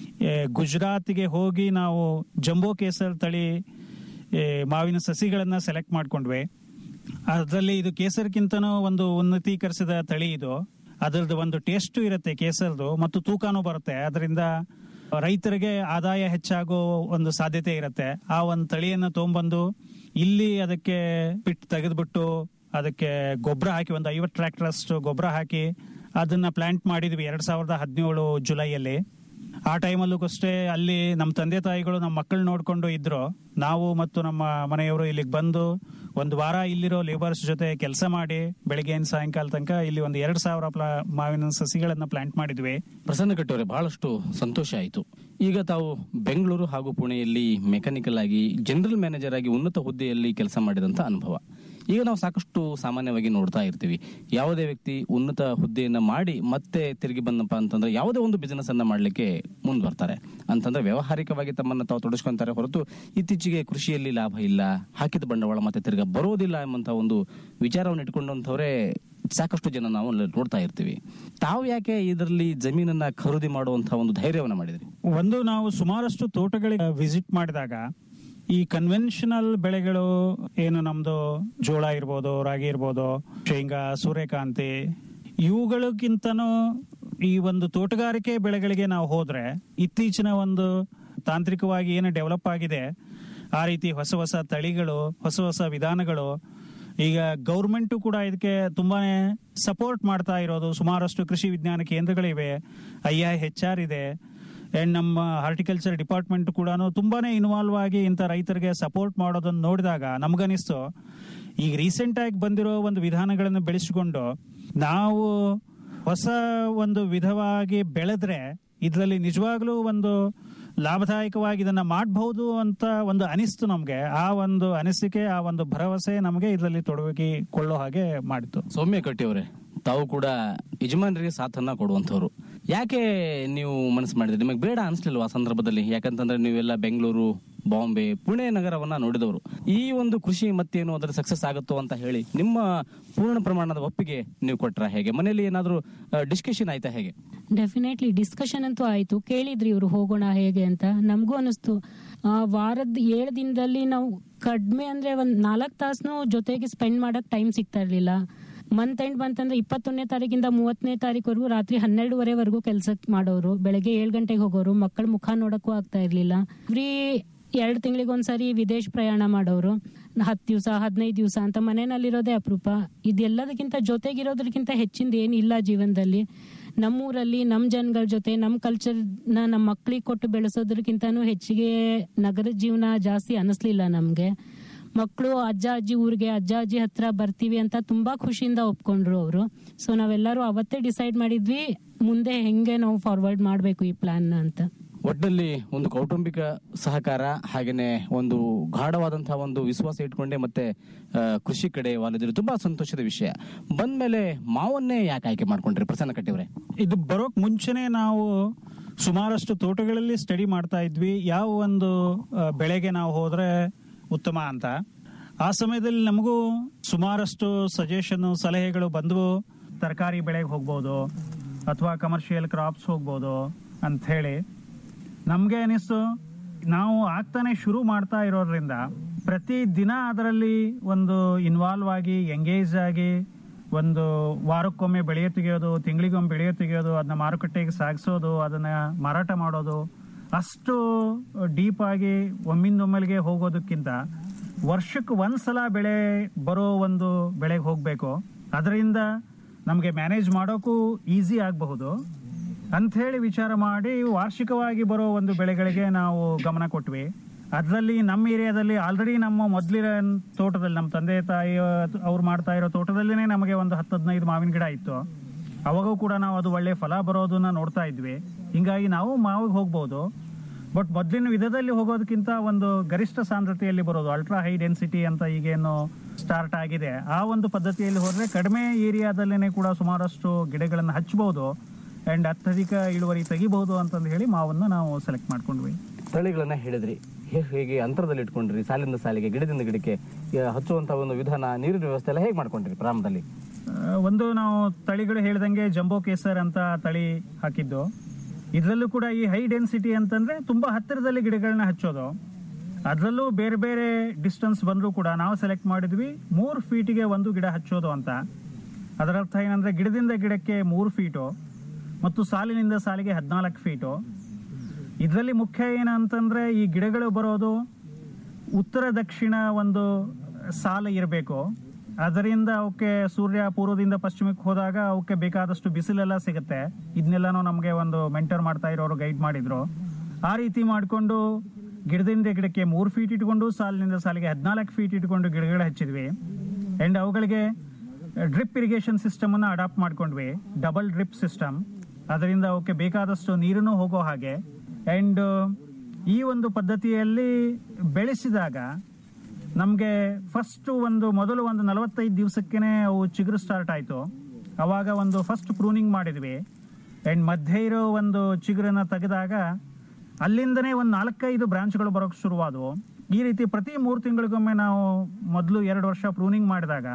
ಗುಜರಾತ್ಗೆ ಹೋಗಿ ನಾವು ಜಂಬೋ ಕೇಸರ್ ತಳಿ ಏ, ಮಾವಿನ ಸಸಿಗಳನ್ನ ಸೆಲೆಕ್ಟ್ ಮಾಡ್ಕೊಂಡ್ವಿ ಅದರಲ್ಲಿ ಇದು ಕೇಸರ್ಗಿಂತನೂ ಒಂದು ಉನ್ನತೀಕರಿಸಿದ ತಳಿ ಇದು ಅದರದ್ದು ಒಂದು ಟೇಸ್ಟ್ ಇರುತ್ತೆ ಕೇಸರ್ದು ಮತ್ತು ತೂಕನೂ ಬರುತ್ತೆ ಅದರಿಂದ ರೈತರಿಗೆ ಆದಾಯ ಹೆಚ್ಚಾಗೋ ಒಂದು ಸಾಧ್ಯತೆ ಇರುತ್ತೆ ಆ ಒಂದು ತಳಿಯನ್ನು ತೊಗೊಂಬಂದು ಇಲ್ಲಿ ಅದಕ್ಕೆ ಬಿಟ್ಟು ತೆಗೆದ್ಬಿಟ್ಟು ಅದಕ್ಕೆ ಗೊಬ್ಬರ ಹಾಕಿ ಒಂದು ಐವತ್ತು ಟ್ರ್ಯಾಕ್ಟರ್ ಅಷ್ಟು ಗೊಬ್ಬರ ಹಾಕಿ ಅದನ್ನ ಪ್ಲಾಂಟ್ ಮಾಡಿದ್ವಿ ಎರಡ್ ಸಾವಿರದ ಹದಿನೇಳು ಜುಲೈಯಲ್ಲಿ ಆ ಟೈಮಲ್ಲೂ ಅಷ್ಟೇ ಅಲ್ಲಿ ನಮ್ಮ ತಂದೆ ತಾಯಿಗಳು ನಮ್ಮ ಮಕ್ಕಳು ನೋಡ್ಕೊಂಡು ಇದ್ರು ನಾವು ಮತ್ತು ನಮ್ಮ ಮನೆಯವರು ಇಲ್ಲಿಗೆ ಬಂದು ಒಂದು ವಾರ ಇಲ್ಲಿರೋ ಲೇಬರ್ಸ್ ಜೊತೆ ಕೆಲಸ ಮಾಡಿ ಬೆಳಗ್ಗೆಯಿಂದ ಸಾಯಂಕಾಲ ತನಕ ಇಲ್ಲಿ ಒಂದು ಎರಡ್ ಸಾವಿರ ಪ್ಲಾ ಮಾವಿನ ಸಸಿಗಳನ್ನ ಪ್ಲಾಂಟ್ ಮಾಡಿದ್ವಿ ಪ್ರಸನ್ನ ಕಟ್ಟವರೇ ಬಹಳಷ್ಟು ಸಂತೋಷ ಆಯಿತು ಈಗ ತಾವು ಬೆಂಗಳೂರು ಹಾಗೂ ಪುಣೆಯಲ್ಲಿ ಮೆಕ್ಯಾನಿಕಲ್ ಆಗಿ ಜನರಲ್ ಮ್ಯಾನೇಜರ್ ಆಗಿ ಉನ್ನತ ಹುದ್ದೆಯಲ್ಲಿ ಕೆಲಸ ಮಾಡಿದಂತ ಅನುಭವ ಈಗ ನಾವು ಸಾಕಷ್ಟು ಸಾಮಾನ್ಯವಾಗಿ ನೋಡ್ತಾ ಇರ್ತೀವಿ ಯಾವುದೇ ವ್ಯಕ್ತಿ ಉನ್ನತ ಹುದ್ದೆಯನ್ನ ಮಾಡಿ ಮತ್ತೆ ತಿರುಗಿ ಬಂದಪ್ಪ ಅಂತಂದ್ರೆ ಯಾವುದೇ ಒಂದು ಬಿಸಿನೆಸ್ ಅನ್ನ ಮಾಡ್ಲಿಕ್ಕೆ ಮುಂದ್ ಬರ್ತಾರೆ ಅಂತಂದ್ರೆ ವ್ಯವಹಾರಿಕವಾಗಿ ತಮ್ಮನ್ನ ತಾವು ತೊಡಸ್ಕೊಂತಾರೆ ಹೊರತು ಇತ್ತೀಚೆಗೆ ಕೃಷಿಯಲ್ಲಿ ಲಾಭ ಇಲ್ಲ ಹಾಕಿದ ಬಂಡವಾಳ ಮತ್ತೆ ತಿರ್ಗಾ ಬರೋದಿಲ್ಲ ಎಂಬಂತ ಒಂದು ವಿಚಾರವನ್ನು ಇಟ್ಕೊಂಡಂತವ್ರೆ ಸಾಕಷ್ಟು ಜನ ನಾವು ಅಲ್ಲಿ ನೋಡ್ತಾ ಇರ್ತೀವಿ ತಾವು ಯಾಕೆ ಇದರಲ್ಲಿ ಜಮೀನನ್ನ ಖರೀದಿ ಮಾಡುವಂತ ಒಂದು ಧೈರ್ಯವನ್ನ ಮಾಡಿದ್ರಿ ಒಂದು ನಾವು ಸುಮಾರಷ್ಟು ತೋಟಗಳಿಗೆ ವಿಸಿಟ್ ಮಾಡಿದಾಗ ಈ ಕನ್ವೆನ್ಷನಲ್ ಬೆಳೆಗಳು ಏನು ನಮ್ದು ಜೋಳ ಇರ್ಬೋದು ರಾಗಿ ಇರ್ಬೋದು ಶೇಂಗಾ ಸೂರ್ಯಕಾಂತಿ ಇವುಗಳಿಗಿಂತನೂ ಈ ಒಂದು ತೋಟಗಾರಿಕೆ ಬೆಳೆಗಳಿಗೆ ನಾವು ಹೋದ್ರೆ ಇತ್ತೀಚಿನ ಒಂದು ತಾಂತ್ರಿಕವಾಗಿ ಏನು ಡೆವಲಪ್ ಆಗಿದೆ ಆ ರೀತಿ ಹೊಸ ಹೊಸ ತಳಿಗಳು ಹೊಸ ಹೊಸ ವಿಧಾನಗಳು ಈಗ ಗೌರ್ಮೆಂಟು ಕೂಡ ಇದಕ್ಕೆ ತುಂಬಾನೇ ಸಪೋರ್ಟ್ ಮಾಡ್ತಾ ಇರೋದು ಸುಮಾರಷ್ಟು ಕೃಷಿ ವಿಜ್ಞಾನ ಕೇಂದ್ರಗಳಿವೆ ಐ ಐ ಹೆಚ್ ಆರ್ ಇದೆ ಅಂಡ್ ನಮ್ಮ ಹಾರ್ಟಿಕಲ್ಚರ್ ಡಿಪಾರ್ಟ್ಮೆಂಟ್ ಕೂಡ ತುಂಬಾನೇ ಇನ್ವಾಲ್ವ್ ಆಗಿ ಇಂಥ ರೈತರಿಗೆ ಸಪೋರ್ಟ್ ಮಾಡೋದನ್ನ ನೋಡಿದಾಗ ನಮಗನಿಸ್ತು ಈಗ ರೀಸೆಂಟ್ ಆಗಿ ಬಂದಿರೋ ಒಂದು ವಿಧಾನಗಳನ್ನು ಬೆಳೆಸಿಕೊಂಡು ನಾವು ಹೊಸ ಒಂದು ವಿಧವಾಗಿ ಬೆಳೆದ್ರೆ ಇದರಲ್ಲಿ ನಿಜವಾಗ್ಲೂ ಒಂದು ಲಾಭದಾಯಕವಾಗಿ ಇದನ್ನ ಮಾಡಬಹುದು ಅಂತ ಒಂದು ಅನಿಸ್ತು ನಮ್ಗೆ ಆ ಒಂದು ಅನಿಸಿಕೆ ಆ ಒಂದು ಭರವಸೆ ನಮಗೆ ಇದರಲ್ಲಿ ತೊಡಗಿಕೊಳ್ಳೋ ಹಾಗೆ ಮಾಡಿತು ಸೌಮ್ಯ ಕಟ್ಟಿಯವರೇ ತಾವು ಕೂಡ ಯಜಮಾನರಿಗೆ ಸಾಥನ್ನ ಕೊಡುವಂತವ್ರು ಯಾಕೆ ನೀವು ಮನಸ್ಸು ಮಾಡಿದ್ರಿ ನಿಮಗೆ ಬೇಡ ಅನ್ಸ್ಲಿಲ್ವಾ ಆ ಸಂದರ್ಭದಲ್ಲಿ ಯಾಕಂತಂದ್ರೆ ನೀವೆಲ್ಲ ಬೆಂಗಳೂರು ಬಾಂಬೆ ಪುಣೆ ನಗರವನ್ನ ನೋಡಿದವರು ಈ ಒಂದು ಕೃಷಿ ಮತ್ತೇನು ಅದರ ಸಕ್ಸಸ್ ಆಗುತ್ತೋ ಅಂತ ಹೇಳಿ ನಿಮ್ಮ ಪೂರ್ಣ ಪ್ರಮಾಣದ ಒಪ್ಪಿಗೆ ನೀವು ಕೊಟ್ರ ಹೇಗೆ ಮನೆಯಲ್ಲಿ ಏನಾದರೂ ಡಿಸ್ಕಷನ್ ಆಯ್ತಾ ಹೇಗೆ ಡೆಫಿನೆಟ್ಲಿ ಡಿಸ್ಕಷನ್ ಅಂತೂ ಆಯ್ತು ಕೇಳಿದ್ರಿ ಇವರು ಹೋಗೋಣ ಹೇಗೆ ಅಂತ ನಮಗೂ ಅನಿಸ್ತು ಆ, ವಾರದ ಏಳು ದಿನದಲ್ಲಿ ನಾವು ಕಡಿಮೆ ಅಂದ್ರೆ ಒಂದ್ ನಾಲ್ಕು ತಾಸನು ಜೊತೆಗೆ ಸ್ಪೆಂಡ್ ಮಾಡಕ್ ಟೈಮ್ ಸಿಗ್ತಾ ಇರ್ಲಿಲ್ಲ ಮಂತ್ ಎಂಡ್ ಬಂತಂದ್ರೆ ಇಪ್ಪತ್ತೊಂದನೇ ತಾರೀಕಿಂದ ಮೂವತ್ತನೇ ತಾರೀಕುವರೆಗೂ ರಾತ್ರಿ ಹನ್ನೆರಡುವರೆವರೆಗೂ ಕೆಲಸ ಮಾಡೋರು ಬೆಳಗ್ಗೆ ಏಳು ಗಂಟೆಗೆ ಹೋಗೋರು ಮಕ್ಕಳ ಮುಖ ನೋಡಕ್ಕೂ ಆಗ್ತಾ ಇರ್ಲಿಲ್ಲ ಫ್ರೀ ಎರಡು ತಿಂಗಳಿಗೊಂದ್ಸರಿ ವಿದೇಶ ಪ್ರಯಾಣ ಮಾಡೋರು ಹತ್ತು ದಿವಸ ಹದಿನೈದು ದಿವಸ ಅಂತ ಮನೆಯಲ್ಲಿರೋದೇ ಅಪರೂಪ ಇದೆಲ್ಲದಕ್ಕಿಂತ ಜೊತೆಗಿರೋದಕ್ಕಿಂತ ಹೆಚ್ಚಿಂದ ಏನಿಲ್ಲ ಜೀವನದಲ್ಲಿ ನಮ್ಮೂರಲ್ಲಿ ನಮ್ಮ ಜನಗಳ ಜೊತೆ ನಮ್ಮ ಕಲ್ಚರ್ನ ನಮ್ಮ ಮಕ್ಕಳಿಗೆ ಕೊಟ್ಟು ಬೆಳೆಸೋದಕ್ಕಿಂತನೂ ಹೆಚ್ಚಿಗೆ ನಗರದ ಜೀವನ ಜಾಸ್ತಿ ಅನಿಸ್ಲಿಲ್ಲ ನಮಗೆ ಮಕ್ಕಳು ಅಜ್ಜ ಅಜ್ಜಿ ಊರಿಗೆ ಅಜ್ಜ ಅಜ್ಜಿ ಹತ್ರ ಬರ್ತೀವಿ ಅಂತ ತುಂಬಾ ಖುಷಿಯಿಂದ ಒಪ್ಕೊಂಡ್ರು ಅವರು ಸೊ ನಾವೆಲ್ಲರೂ ಅವತ್ತೇ ಡಿಸೈಡ್ ಮಾಡಿದ್ವಿ ಮುಂದೆ ಹೆಂಗೆ ನಾವು ಫಾರ್ವರ್ಡ್ ಮಾಡಬೇಕು ಈ ಪ್ಲಾನ್ ಅಂತ ಒಟ್ಟಲ್ಲಿ ಒಂದು ಕೌಟುಂಬಿಕ ಸಹಕಾರ ಹಾಗೇನೆ ಒಂದು ಗಾಢವಾದಂತಹ ಒಂದು ವಿಶ್ವಾಸ ಇಟ್ಕೊಂಡೆ ಮತ್ತೆ ಆ, ಕೃಷಿ ಕಡೆ ವಾಲಿದ್ರು ತುಂಬಾ ಸಂತೋಷದ ವಿಷಯ ಬಂದ್ಮೇಲೆ ಮಾವನ್ನೇ ಯಾಕೆ ಆಯ್ಕೆ ಮಾಡ್ಕೊಂಡ್ರಿ ಪ್ರಸನ್ನ ಕಟ್ಟಿವ್ರೆ ಇದು ಬರೋಕ್ ಮುಂಚೆನೆ ನಾವು ಸುಮಾರಷ್ಟು ತೋಟಗಳಲ್ಲಿ ಸ್ಟಡಿ ಮಾಡ್ತಾ ಇದ್ವಿ ಯಾವ ಒಂದು ಆ, ಬೆಳೆಗೆ ನಾವು ಹೋದ್ರೆ ಉತ್ತಮ ಅಂತ ಆ ಸಮಯದಲ್ಲಿ ನಮಗೂ ಸುಮಾರಷ್ಟು ಸಜೆಷನ್ ಸಲಹೆಗಳು ಬಂದವು ತರಕಾರಿ ಬೆಳೆಗೆ ಹೋಗ್ಬೋದು ಅಥವಾ ಕಮರ್ಷಿಯಲ್ ಕ್ರಾಪ್ಸ್ ಹೋಗ್ಬೋದು ಅಂತ ಹೇಳಿ ನಮಗೆ ಅನಿಸ್ತು ನಾವು ಆಗ್ತಾನೆ ಶುರು ಮಾಡ್ತಾ ಇರೋದ್ರಿಂದ ಪ್ರತಿ ದಿನ ಅದರಲ್ಲಿ ಒಂದು ಇನ್ವಾಲ್ವ್ ಆಗಿ ಎಂಗೇಜ್ ಆಗಿ ಒಂದು ವಾರಕ್ಕೊಮ್ಮೆ ಬೆಳೆಯ ತೆಗೆಯೋದು ತಿಂಗಳಿಗೊಮ್ಮೆ ಬೆಳೆಯ ತೆಗೆಯೋದು ಅದನ್ನ ಮಾರುಕಟ್ಟೆಗೆ ಸಾಗಿಸೋದು ಅದನ್ನ ಮಾರಾಟ ಮಾಡೋದು ಅಷ್ಟು ಡೀಪ್ ಆಗಿ ಒಮ್ಮಿಂದೊಮ್ಮೆಲ್ಗೆ ಹೋಗೋದಕ್ಕಿಂತ ವರ್ಷಕ್ಕೆ ಒಂದ್ಸಲ ಬೆಳೆ ಬರೋ ಒಂದು ಬೆಳೆಗೆ ಹೋಗ್ಬೇಕು ಅದರಿಂದ ನಮಗೆ ಮ್ಯಾನೇಜ್ ಮಾಡೋಕ್ಕೂ ಈಸಿ ಆಗಬಹುದು ಅಂಥೇಳಿ ವಿಚಾರ ಮಾಡಿ ವಾರ್ಷಿಕವಾಗಿ ಬರೋ ಒಂದು ಬೆಳೆಗಳಿಗೆ ನಾವು ಗಮನ ಕೊಟ್ವಿ ಅದರಲ್ಲಿ ನಮ್ಮ ಏರಿಯಾದಲ್ಲಿ ಆಲ್ರೆಡಿ ನಮ್ಮ ಮೊದಲಿನ ತೋಟದಲ್ಲಿ ನಮ್ಮ ತಂದೆ ತಾಯಿ ಅವ್ರು ಮಾಡ್ತಾ ಇರೋ ತೋಟದಲ್ಲೇ ನಮಗೆ ಒಂದು ಹತ್ತು ಹದಿನೈದು ಮಾವಿನ ಗಿಡ ಇತ್ತು ಅವಾಗೂ ಕೂಡ ನಾವು ಅದು ಒಳ್ಳೆ ಫಲ ಬರೋದನ್ನ ನೋಡ್ತಾ ಇದ್ವಿ ಹಿಂಗಾಗಿ ನಾವು ಮಾವಿಗೆ ಹೋಗ್ಬೋದು ಬಟ್ ಮೊದಲಿನ ವಿಧದಲ್ಲಿ ಹೋಗೋದಕ್ಕಿಂತ ಒಂದು ಗರಿಷ್ಠ ಸಾಂದ್ರತೆಯಲ್ಲಿ ಬರೋದು ಅಲ್ಟ್ರಾ ಹೈ ಡೆನ್ಸಿಟಿ ಅಂತ ಈಗೇನು ಸ್ಟಾರ್ಟ್ ಆಗಿದೆ ಆ ಒಂದು ಪದ್ಧತಿಯಲ್ಲಿ ಹೋದ್ರೆ ಕಡಿಮೆ ಏರಿಯಾದಲ್ಲೇ ಕೂಡ ಸುಮಾರಷ್ಟು ಗಿಡಗಳನ್ನು ಹಚ್ಚಬಹುದು ಅಂಡ್ ಅತ್ಯಧಿಕ ಇಳುವರಿ ತೆಗಿಬಹುದು ಅಂತಂದು ಹೇಳಿ ಮಾವನ್ನು ನಾವು ಸೆಲೆಕ್ಟ್ ಮಾಡ್ಕೊಂಡ್ವಿ ತಳಿಗಳನ್ನ ಹೇಳಿದ್ರಿ ಹೇ- ಹೇಗೆ ಅಂತರದಲ್ಲಿ ಇಟ್ಕೊಂಡ್ರಿ ಸಾಲಿಂದ ಸಾಲಿಗೆ ಗಿಡದಿಂದ ಗಿಡಕ್ಕೆ ಆ, ಹಚ್ಚುವಂತ ಒಂದು ವಿಧಾನ ನೀರಿನ ವ್ಯವಸ್ಥೆ ಎಲ್ಲ ಹೇಗೆ ಮಾಡ್ಕೊಂಡ್ರಿ ಪ್ರಾರಂಭದಲ್ಲಿ ಆ, ಒಂದು ನಾವು ತಳಿಗಳು ಹೇಳ್ದಂಗೆ ಜಂಬೋ ಕೇಸರ್ ಅಂತ ತಳಿ ಹಾಕಿದ್ದು ಇದರಲ್ಲೂ ಕೂಡ ಈ ಹೈ ಡೆನ್ಸಿಟಿ ಅಂತಂದ್ರೆ ತುಂಬಾ ಹತ್ತಿರದಲ್ಲಿ ಗಿಡಗಳನ್ನ ಹಚ್ಚೋದು ಅದರಲ್ಲೂ ಬೇರೆ ಬೇರೆ ಡಿಸ್ಟೆನ್ಸ್ ಬಂದರೂ ಕೂಡ ನಾವು ಸೆಲೆಕ್ಟ್ ಮಾಡಿದ್ವಿ ಮೂರು ಫೀಟಿಗೆ ಒಂದು ಗಿಡ ಹಚ್ಚೋದು ಅಂತ ಅದರ ಅರ್ಥ ಏನಂದ್ರೆ ಗಿಡದಿಂದ ಗಿಡಕ್ಕೆ ಮೂರು ಫೀಟು ಮತ್ತು ಸಾಲಿನಿಂದ ಸಾಲಿಗೆ ಹದಿನಾಲ್ಕು ಫೀಟು ಇದರಲ್ಲಿ ಮುಖ್ಯ ಏನಂತಂದ್ರೆ ಈ ಗಿಡಗಳು ಬರೋದು ಉತ್ತರ ದಕ್ಷಿಣ ಒಂದು ಸಾಲ ಇರಬೇಕು ಅದರಿಂದ ಅವಕ್ಕೆ ಸೂರ್ಯ ಪೂರ್ವದಿಂದ ಪಶ್ಚಿಮಕ್ಕೆ ಹೋದಾಗ ಅವಕ್ಕೆ ಬೇಕಾದಷ್ಟು ಬಿಸಿಲೆಲ್ಲ ಸಿಗುತ್ತೆ ಇದನ್ನೆಲ್ಲನೂ ನಮಗೆ ಒಂದು ಮೆಂಟರ್ ಮಾಡ್ತಾ ಇರೋರು ಗೈಡ್ ಮಾಡಿದ್ರು ಆ ರೀತಿ ಮಾಡಿಕೊಂಡು ಗಿಡದಿಂದ ಗಿಡಕ್ಕೆ ಮೂರು ಫೀಟ್ ಇಟ್ಕೊಂಡು ಸಾಲಿನಿಂದ ಸಾಲಿಗೆ ಹದಿನಾಲ್ಕು ಫೀಟ್ ಇಟ್ಕೊಂಡು ಗಿಡಗಳು ಹಚ್ಚಿದ್ವಿ ಅಂಡ್ ಅವುಗಳಿಗೆ ಡ್ರಿಪ್ ಇರಿಗೇಷನ್ ಸಿಸ್ಟಮ್ ಅನ್ನ ಅಡಾಪ್ಟ್ ಮಾಡ್ಕೊಂಡ್ವಿ ಡಬಲ್ ಡ್ರಿಪ್ ಸಿಸ್ಟಮ್ ಅದರಿಂದ ಅವಕ್ಕೆ ಬೇಕಾದಷ್ಟು ನೀರನ್ನು ಹೋಗೋ ಹಾಗೆ ಅಂಡ್ ಈ ಒಂದು ಪದ್ಧತಿಯಲ್ಲಿ ಬೆಳೆಸಿದಾಗ ನಮಗೆ ಫಸ್ಟ್ ಒಂದು ಮೊದಲು ಒಂದು ನಲವತ್ತೈದು ದಿವಸಕ್ಕೇನೆ ಅವು ಚಿಗುರು ಸ್ಟಾರ್ಟ್ ಆಯಿತು ಅವಾಗ ಒಂದು ಫಸ್ಟ್ ಪ್ರೂನಿಂಗ್ ಮಾಡಿದ್ವಿ ಅಂಡ್ ಮಧ್ಯೆ ಇರೋ ಒಂದು ಚಿಗುರನ್ನ ತೆಗೆದಾಗ ಅಲ್ಲಿಂದನೇ ಒಂದು ನಾಲ್ಕೈದು ಬ್ರಾಂಚ್ಗಳು ಬರೋಕ್ಕೆ ಶುರುವಾದವು ಈ ರೀತಿ ಪ್ರತಿ ಮೂರು ತಿಂಗಳಿಗೊಮ್ಮೆ ನಾವು ಮೊದಲು ಎರಡು ವರ್ಷ ಪ್ರೂನಿಂಗ್ ಮಾಡಿದಾಗ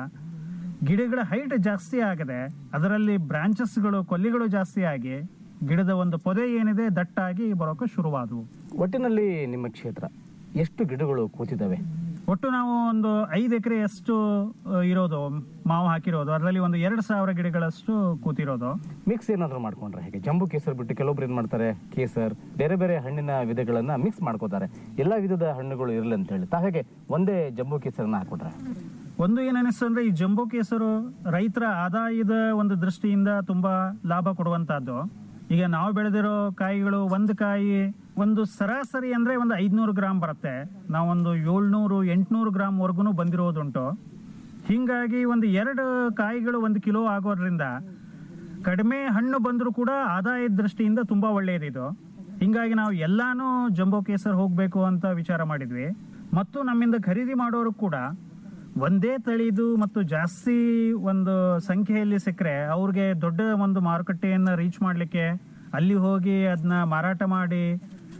ಗಿಡಗಳ ಹೈಟ್ ಜಾಸ್ತಿ ಆಗದೆ ಅದರಲ್ಲಿ ಬ್ರಾಂಚಸ್ಗಳು ಕೊಲ್ಲಿಗಳು ಜಾಸ್ತಿ ಆಗಿ ಗಿಡದ ಒಂದು ಪೊದೆ ಏನಿದೆ ದಟ್ಟಾಗಿ ಬರೋಕೆ ಶುರುವಾದವು ಒಟ್ಟಿನಲ್ಲಿ ನಿಮ್ಮ ಕ್ಷೇತ್ರ ಎಷ್ಟು ಗಿಡಗಳು ಕೂತಿದ್ದಾವೆ ಒಟ್ಟು ನಾವು ಒಂದು ಐದು ಎಕರೆ ಅಷ್ಟು ಆ, ಇರೋದು ಮಾವು ಹಾಕಿರೋದು ಅದರಲ್ಲಿ ಒಂದು ಎರಡು ಸಾವಿರ ಗಿಡಗಳಷ್ಟು ಕೂತಿರೋದು ಮಿಕ್ಸ್ ಏನಾದ್ರು ಮಾಡ್ಕೊಂಡ್ರೆ ಹೇಗೆ ಜಂಬು ಕೇಸರ್ ಬಿಟ್ಟು ಕೆಲವೊಬ್ರು ಏನ್ ಮಾಡ್ತಾರೆ ಕೇಸರ್ ಬೇರೆ ಬೇರೆ ಹಣ್ಣಿನ ವಿಧಗಳನ್ನ ಮಿಕ್ಸ್ ಮಾಡ್ಕೋತಾರೆ ಎಲ್ಲಾ ವಿಧದ ಹಣ್ಣುಗಳು ಇರಲಿ ಅಂತ ಹೇಳಿ ತಾವ್ ಹೇಗೆ ಒಂದೇ ಜಂಬು ಕೇಸರನ್ನ ಹಾಕೊಂಡ್ರೆ ಒಂದು ಏನನಿಸ್ತು ಅಂದ್ರೆ ಈ ಜಂಬೋ ಕೇಸರು ರೈತರ ಆದಾಯದ ಒಂದು ದೃಷ್ಟಿಯಿಂದ ತುಂಬಾ ಲಾಭ ಕೊಡುವಂತಹದ್ದು ಈಗ ನಾವು ಬೆಳೆದಿರೋ ಕಾಯಿಗಳು ಒಂದು ಕಾಯಿ ಒಂದು ಸರಾಸರಿ ಅಂದ್ರೆ ಒಂದು ಐದ್ನೂರು ಗ್ರಾಮ್ ಬರುತ್ತೆ ನಾವೊಂದು ಏಳ್ನೂರು ಎಂಟ್ನೂರು ಗ್ರಾಮ್ ವರ್ಗುನು ಬಂದಿರೋದುಂಟು ಹಿಂಗಾಗಿ ಒಂದು ಎರಡು ಕಾಯಿಗಳು ಒಂದು ಕಿಲೋ ಆಗೋದ್ರಿಂದ ಕಡಿಮೆ ಹಣ್ಣು ಬಂದರೂ ಕೂಡ ಆದಾಯದ ದೃಷ್ಟಿಯಿಂದ ತುಂಬಾ ಒಳ್ಳೆಯದಿದು ಹಿಂಗಾಗಿ ನಾವು ಎಲ್ಲಾನು ಜಂಬೋ ಕೇಸರ್ ಹೋಗ್ಬೇಕು ಅಂತ ವಿಚಾರ ಮಾಡಿದ್ವಿ ಮತ್ತು ನಮ್ಮಿಂದ ಖರೀದಿ ಮಾಡೋರು ಕೂಡ ಒಂದೇ ತಳಿದು ಮತ್ತು ಜಾಸ್ತಿ ಒಂದು ಸಂಖ್ಯೆಯಲ್ಲಿ ಸಿಕ್ಕರೆ ಅವ್ರಿಗೆ ದೊಡ್ಡ ಒಂದು ಮಾರುಕಟ್ಟೆಯನ್ನು ರೀಚ್ ಮಾಡಲಿಕ್ಕೆ ಅಲ್ಲಿ ಹೋಗಿ ಅದನ್ನ ಮಾರಾಟ ಮಾಡಿ